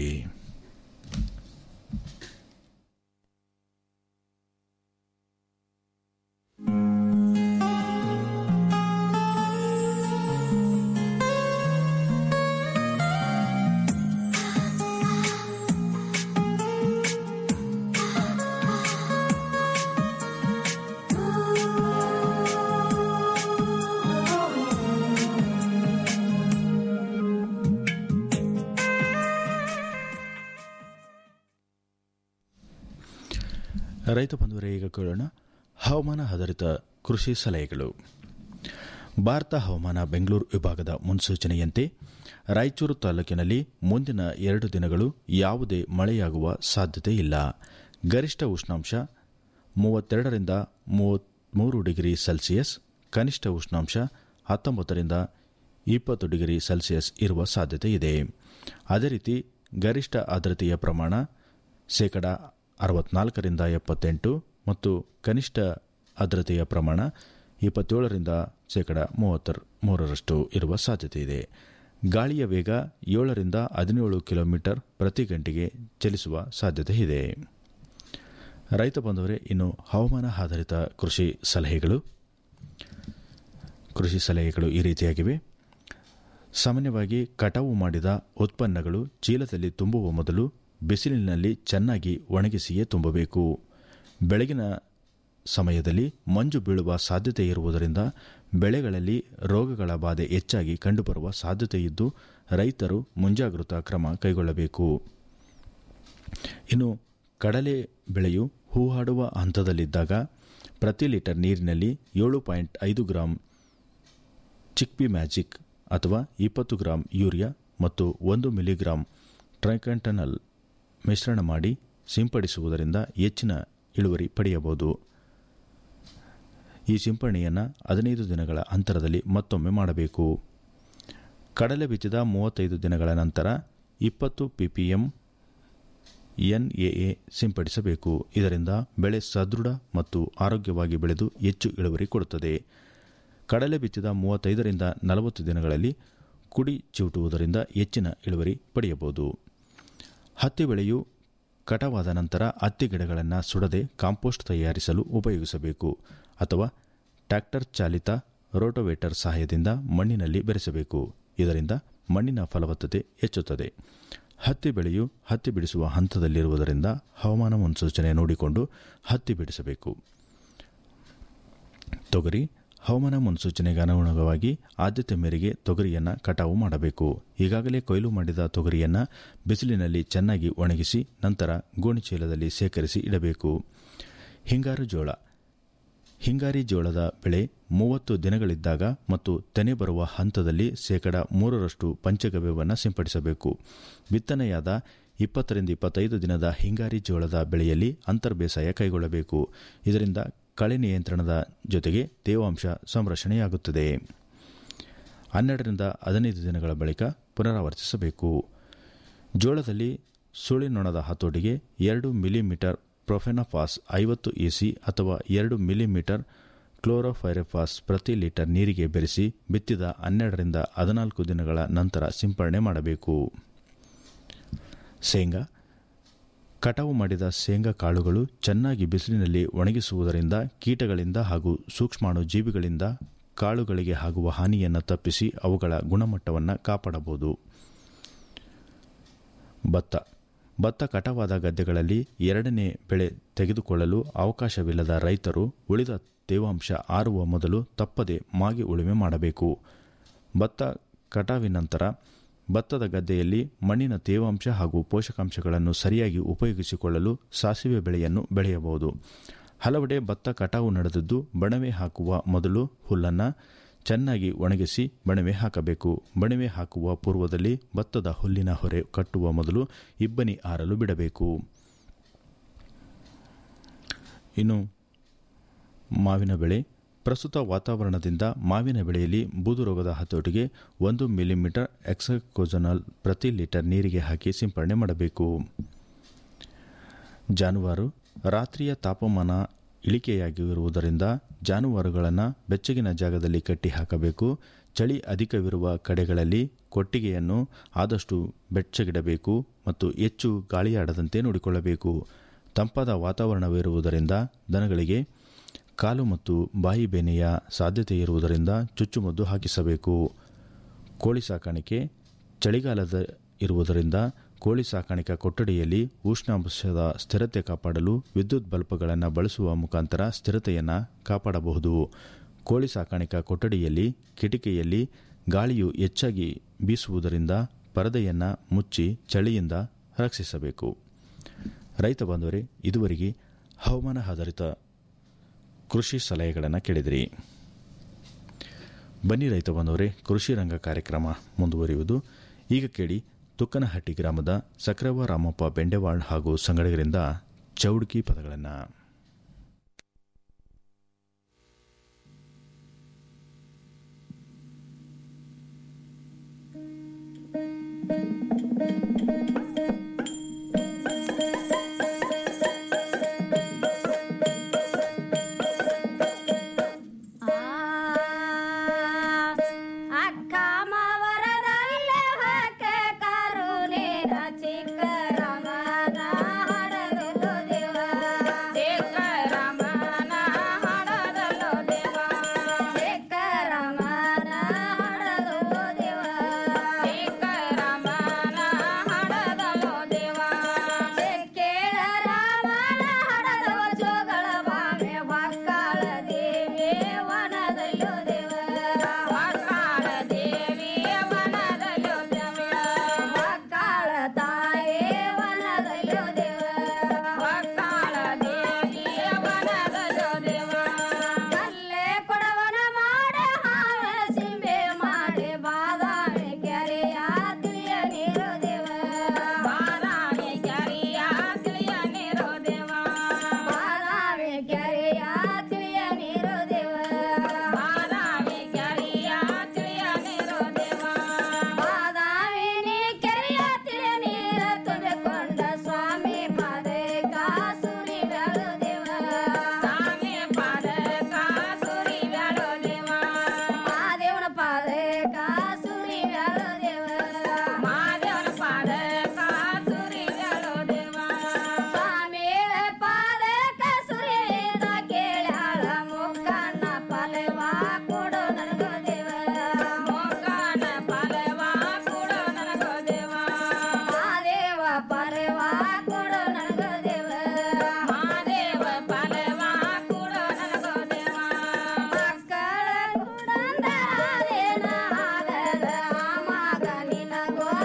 ರೈತ ಬಂಧುವರೇ ಈಗ ಕೇಳೋಣ ಹವಾಮಾನ ಆಧಾರಿತ ಕೃಷಿ ಸಲಹೆಗಳು ಭಾರತ ಹವಾಮಾನ ಬೆಂಗಳೂರು ವಿಭಾಗದ ಮುನ್ಸೂಚನೆಯಂತೆ ರಾಯಚೂರು ತಾಲೂಕಿನಲ್ಲಿ ಮುಂದಿನ ಎರಡು ದಿನಗಳು ಯಾವುದೇ ಮಳೆಯಾಗುವ ಸಾಧ್ಯತೆ ಇಲ್ಲ ಗರಿಷ್ಠ ಉಷ್ಣಾಂಶ ಮೂವತ್ತೆರಡರಿಂದ ಮೂವತ್ತ್ಮೂರು ಡಿಗ್ರಿ ಸೆಲ್ಸಿಯಸ್ ಕನಿಷ್ಠ ಉಷ್ಣಾಂಶ ಹತ್ತೊಂಬತ್ತರಿಂದ ಇಪ್ಪತ್ತು ಡಿಗ್ರಿ ಸೆಲ್ಸಿಯಸ್ ಇರುವ ಸಾಧ್ಯತೆ ಇದೆ ಅದೇ ರೀತಿ ಗರಿಷ್ಠ ಆರ್ದ್ರತೆಯ ಪ್ರಮಾಣ ಶೇಕಡ ಅರವತ್ನಾಲ್ಕರಿಂದ ಎಪ್ಪತ್ತೆಂಟು ಮತ್ತು ಕನಿಷ್ಠ ಆರ್ದ್ರತೆಯ ಪ್ರಮಾಣ ಇಪ್ಪತ್ತೇಳರಿಂದ ಶೇಕಡ ಮೂವತ್ತರ ಮೂರರಷ್ಟು ಇರುವ ಸಾಧ್ಯತೆ ಇದೆ ಗಾಳಿಯ ವೇಗ ಏಳರಿಂದ ಹದಿನೇಳು ಕಿಲೋಮೀಟರ್ ಪ್ರತಿ ಗಂಟೆಗೆ ಚಲಿಸುವ ಸಾಧ್ಯತೆ ಇದೆ ರೈತ ಬಂಧುವರೇ ಇನ್ನು ಹವಾಮಾನ ಆಧಾರಿತ ಕೃಷಿ ಸಲಹೆಗಳು ಕೃಷಿ ಸಲಹೆಗಳು ಈ ರೀತಿಯಾಗಿವೆ ಸಾಮಾನ್ಯವಾಗಿ ಕಟಾವು ಮಾಡಿದ ಉತ್ಪನ್ನಗಳು ಚೀಲದಲ್ಲಿ ತುಂಬುವ ಮೊದಲು ಬಿಸಿಲಿನಲ್ಲಿ ಚೆನ್ನಾಗಿ ಒಣಗಿಸಿಯೇ ತುಂಬಬೇಕು ಬೆಳಗಿನ ಸಮಯದಲ್ಲಿ ಮಂಜು ಬೀಳುವ ಸಾಧ್ಯತೆ ಇರುವುದರಿಂದ ಬೆಳೆಗಳಲ್ಲಿ ರೋಗಗಳ ಬಾಧೆ ಹೆಚ್ಚಾಗಿ ಕಂಡುಬರುವ ಸಾಧ್ಯತೆ ಇದ್ದು ರೈತರು ಮುಂಜಾಗೃತಾ ಕ್ರಮ ಕೈಗೊಳ್ಳಬೇಕು ಇನ್ನು ಕಡಲೆ ಬೆಳೆಯು ಹೂವಾಡುವ ಹಂತದಲ್ಲಿದ್ದಾಗ ಪ್ರತಿ ಲೀಟರ್ ನೀರಿನಲ್ಲಿ ಏಳು ಪಾಯಿಂಟ್ ಐದು ಗ್ರಾಂ ಚಿಕ್ಪಿ ಮ್ಯಾಜಿಕ್ ಅಥವಾ ಇಪ್ಪತ್ತು ಗ್ರಾಂ ಯೂರಿಯಾ ಮತ್ತು ಒಂದು ಮಿಲಿಗ್ರಾಂ ಟ್ರೈಕಂಟನಲ್ ಮಿಶ್ರಣ ಮಾಡಿ ಸಿಂಪಡಿಸುವುದರಿಂದ ಹೆಚ್ಚಿನ ಇಳುವರಿ ಪಡೆಯಬಹುದು ಈ ಸಿಂಪಡಣೆಯನ್ನು ಹದಿನೈದು ದಿನಗಳ ಅಂತರದಲ್ಲಿ ಮತ್ತೊಮ್ಮೆ ಮಾಡಬೇಕು ಕಡಲೆ ಬಿತ್ತಿದ ಮೂವತ್ತೈದು ದಿನಗಳ ನಂತರ ಇಪ್ಪತ್ತು ಪಿಪಿಎಂ ಎನ್ಎಎ ಸಿಂಪಡಿಸಬೇಕು ಇದರಿಂದ ಬೆಳೆ ಸದೃಢ ಮತ್ತು ಆರೋಗ್ಯವಾಗಿ ಬೆಳೆದು ಹೆಚ್ಚು ಇಳುವರಿ ಕೊಡುತ್ತದೆ ಕಡಲೆ ಬಿತ್ತಿದ ಮೂವತ್ತೈದರಿಂದ ನಲವತ್ತು ದಿನಗಳಲ್ಲಿ ಕುಡಿ ಚಿವುಟುವುದರಿಂದ ಹೆಚ್ಚಿನ ಇಳುವರಿ ಪಡೆಯಬಹುದು ಹತ್ತಿ ಬೆಳೆಯು ಕಟಾವಾದ ನಂತರ ಹತ್ತಿ ಗಿಡಗಳನ್ನು ಸುಡದೆ ಕಾಂಪೋಸ್ಟ್ ತಯಾರಿಸಲು ಉಪಯೋಗಿಸಬೇಕು ಅಥವಾ ಟ್ರ್ಯಾಕ್ಟರ್ ಚಾಲಿತ ರೋಟೋವೇಟರ್ ಸಹಾಯದಿಂದ ಮಣ್ಣಿನಲ್ಲಿ ಬೆರೆಸಬೇಕು ಇದರಿಂದ ಮಣ್ಣಿನ ಫಲವತ್ತತೆ ಹೆಚ್ಚುತ್ತದೆ ಹತ್ತಿ ಬೆಳೆಯು ಹತ್ತಿ ಬಿಡಿಸುವ ಹಂತದಲ್ಲಿರುವುದರಿಂದ ಹವಾಮಾನ ಮುನ್ಸೂಚನೆ ನೋಡಿಕೊಂಡು ಹತ್ತಿ ಬಿಡಿಸಬೇಕು ತೊಗರಿ ಹವಾಮಾನ ಮುನ್ಸೂಚನೆಗೆ ಅನುಗುಣವಾಗಿ ಆದ್ಯತೆ ಮೇರೆಗೆ ತೊಗರಿಯನ್ನು ಕಟಾವು ಮಾಡಬೇಕು ಈಗಾಗಲೇ ಕೊಯ್ಲು ಮಾಡಿದ ತೊಗರಿಯನ್ನು ಬಿಸಿಲಿನಲ್ಲಿ ಚೆನ್ನಾಗಿ ಒಣಗಿಸಿ ನಂತರ ಗೋಣಿಚೀಲದಲ್ಲಿ ಸೇಕರಿಸಿ ಇಡಬೇಕು ಹಿಂಗಾರು ಜೋಳ ಹಿಂಗಾರಿ ಜೋಳದ ಬೆಳೆ ಮೂವತ್ತು ದಿನಗಳಿದ್ದಾಗ ಮತ್ತು ತೆನೆ ಬರುವ ಹಂತದಲ್ಲಿ ಶೇಕಡ ಮೂರರಷ್ಟು ಪಂಚಗವ್ಯವನ್ನು ಸಿಂಪಡಿಸಬೇಕು ಬಿತ್ತನೆಯಾದ ಇಪ್ಪತ್ತರಿಂದ ಇಪ್ಪತ್ತೈದು ದಿನದ ಹಿಂಗಾರಿ ಜೋಳದ ಬೆಳೆಯಲ್ಲಿ ಅಂತರ್ಬೇಸಾಯ ಕೈಗೊಳ್ಳಬೇಕು ಇದರಿಂದ ಕಳೆ ನಿಯಂತ್ರಣದ ಜೊತೆಗೆ ತೇವಾಂಶ ಸಂರಕ್ಷಣೆಯಾಗುತ್ತದೆ ಹನ್ನೆರಡರಿಂದ ಹದಿನೈದು ದಿನಗಳ ಬಳಿಕ ಪುನರಾವರ್ತಿಸಬೇಕು ಜೋಳದಲ್ಲಿ ಸುಳಿನೊಣದ ಹತೋಟಿಗೆ ಎರಡು ಮಿಲಿಮೀಟರ್ ಪ್ರೊಫೆನಫಾಸ್ ಐವತ್ತು ಇಸಿ ಅಥವಾ ಎರಡು ಮಿಲಿಮೀಟರ್ ಕ್ಲೋರೋಫೈರೆಫಾಸ್ ಪ್ರತಿ ಲೀಟರ್ ನೀರಿಗೆ ಬೆರೆಸಿ ಬಿತ್ತಿದ ಹನ್ನೆರಡರಿಂದ ಹದಿನಾಲ್ಕು ದಿನಗಳ ನಂತರ ಸಿಂಪರಣೆ ಮಾಡಬೇಕು ಶೇಂಗಾ ಕಟಾವು ಮಾಡಿದ ಶೇಂಗಾ ಕಾಳುಗಳು ಚೆನ್ನಾಗಿ ಬಿಸಿಲಿನಲ್ಲಿ ಒಣಗಿಸುವುದರಿಂದ ಕೀಟಗಳಿಂದ ಹಾಗೂ ಸೂಕ್ಷ್ಮಾಣು ಜೀವಿಗಳಿಂದ ಕಾಳುಗಳಿಗೆ ಆಗುವ ಹಾನಿಯನ್ನು ತಪ್ಪಿಸಿ ಅವುಗಳ ಗುಣಮಟ್ಟವನ್ನು ಕಾಪಾಡಬಹುದು ಭತ್ತ ಭತ್ತ ಕಟಾವಾದ ಗದ್ದೆಗಳಲ್ಲಿ ಎರಡನೇ ಬೆಳೆ ತೆಗೆದುಕೊಳ್ಳಲು ಅವಕಾಶವಿಲ್ಲದ ರೈತರು ಉಳಿದ ತೇವಾಂಶ ಆರುವ ಮೊದಲು ತಪ್ಪದೆ ಮಾಗಿ ಉಳುಮೆ ಮಾಡಬೇಕು ಭತ್ತ ಕಟಾವಿನ ನಂತರ ಭತ್ತದ ಗದ್ದೆಯಲ್ಲಿ ಮಣ್ಣಿನ ತೇವಾಂಶ ಹಾಗೂ ಪೋಷಕಾಂಶಗಳನ್ನು ಸರಿಯಾಗಿ ಉಪಯೋಗಿಸಿಕೊಳ್ಳಲು ಸಾಸಿವೆ ಬೆಳೆಯನ್ನು ಬೆಳೆಯಬಹುದು ಹಲವೆಡೆ ಭತ್ತ ಕಟಾವು ನಡೆದದ್ದು ಬಣವೆ ಹಾಕುವ ಮೊದಲು ಹುಲ್ಲನ್ನು ಚೆನ್ನಾಗಿ ಒಣಗಿಸಿ ಬಣವೆ ಹಾಕಬೇಕು ಬಣವೆ ಹಾಕುವ ಪೂರ್ವದಲ್ಲಿ ಭತ್ತದ ಹುಲ್ಲಿನ ಹೊರೆ ಕಟ್ಟುವ ಮೊದಲು ಇಬ್ಬನಿ ಆರಲು ಬಿಡಬೇಕು ಇನ್ನು ಮಾವಿನ ಬೆಳೆ ಪ್ರಸ್ತುತ ವಾತಾವರಣದಿಂದ ಮಾವಿನ ಬೆಳೆಯಲ್ಲಿ ಬೂದು ರೋಗದ ಹತೋಟಿಗೆ ಒಂದು ಮಿಲಿಮೀಟರ್ ಎಕ್ಸಕೋಜನಲ್ ಪ್ರತಿ ಲೀಟರ್ ನೀರಿಗೆ ಹಾಕಿ ಸಿಂಪರಣೆ ಮಾಡಬೇಕು ಜಾನುವಾರು ರಾತ್ರಿಯ ತಾಪಮಾನ ಇಳಿಕೆಯಾಗಿರುವುದರಿಂದ ಜಾನುವಾರುಗಳನ್ನು ಬೆಚ್ಚಗಿನ ಜಾಗದಲ್ಲಿ ಕಟ್ಟಿ ಹಾಕಬೇಕು ಚಳಿ ಅಧಿಕವಿರುವ ಕಡೆಗಳಲ್ಲಿ ಕೊಟ್ಟಿಗೆಯನ್ನು ಆದಷ್ಟು ಬೆಚ್ಚಗಿಡಬೇಕು ಮತ್ತು ಹೆಚ್ಚು ಗಾಳಿಯಾಡದಂತೆ ನೋಡಿಕೊಳ್ಳಬೇಕು ತಂಪಾದ ವಾತಾವರಣವಿರುವುದರಿಂದ ದನಗಳಿಗೆ ಕಾಲು ಮತ್ತು ಬಾಯಿ ಬೇನೆಯ ಸಾಧ್ಯತೆ ಇರುವುದರಿಂದ ಚುಚ್ಚುಮದ್ದು ಹಾಕಿಸಬೇಕು ಕೋಳಿ ಸಾಕಾಣಿಕೆ ಚಳಿಗಾಲದ ಇರುವುದರಿಂದ ಕೋಳಿ ಸಾಕಾಣಿಕಾ ಕೊಠಡಿಯಲ್ಲಿ ಉಷ್ಣಾಂಶದ ಸ್ಥಿರತೆ ಕಾಪಾಡಲು ವಿದ್ಯುತ್ ಬಲ್ಬ್ಗಳನ್ನು ಬಳಸುವ ಮುಖಾಂತರ ಸ್ಥಿರತೆಯನ್ನು ಕಾಪಾಡಬಹುದು ಕೋಳಿ ಸಾಕಾಣಿಕಾ ಕೊಠಡಿಯಲ್ಲಿ ಕಿಟಿಕಿಯಲ್ಲಿ ಗಾಳಿಯು ಹೆಚ್ಚಾಗಿ ಬೀಸುವುದರಿಂದ ಪರದೆಯನ್ನು ಮುಚ್ಚಿ ಚಳಿಯಿಂದ ರಕ್ಷಿಸಬೇಕು ರೈತ ಬಾಂಧವರೇ ಇದುವರೆಗೆ ಹವಾಮಾನ ಆಧಾರಿತ ಕೃಷಿ ಸಲಹೆಗಳನ್ನು ಕೇಳಿದಿರಿ ಬನ್ನಿ ರೈತ ಬಾಂಧವರೇ ಕೃಷಿ ರಂಗ ಕಾರ್ಯಕ್ರಮ ಮುಂದುವರಿಯುವುದು ಈಗ ಕೇಳಿ ತುಕ್ಕನಹಟ್ಟಿ ಗ್ರಾಮದ ಸಕ್ರವ ರಾಮಪ್ಪ ಬೆಂಡೆವಾಳ್ ಹಾಗೂ ಸಂಗಡಿಗರಿಂದ ಚೌಡ್ಕಿ ಪದಗಳನ್ನು ಅಕ್ಕ ಮವರದಲ್ಲೇ ಹಾಕೆ ಕರುಣೆ ಚಿಕ್ಕ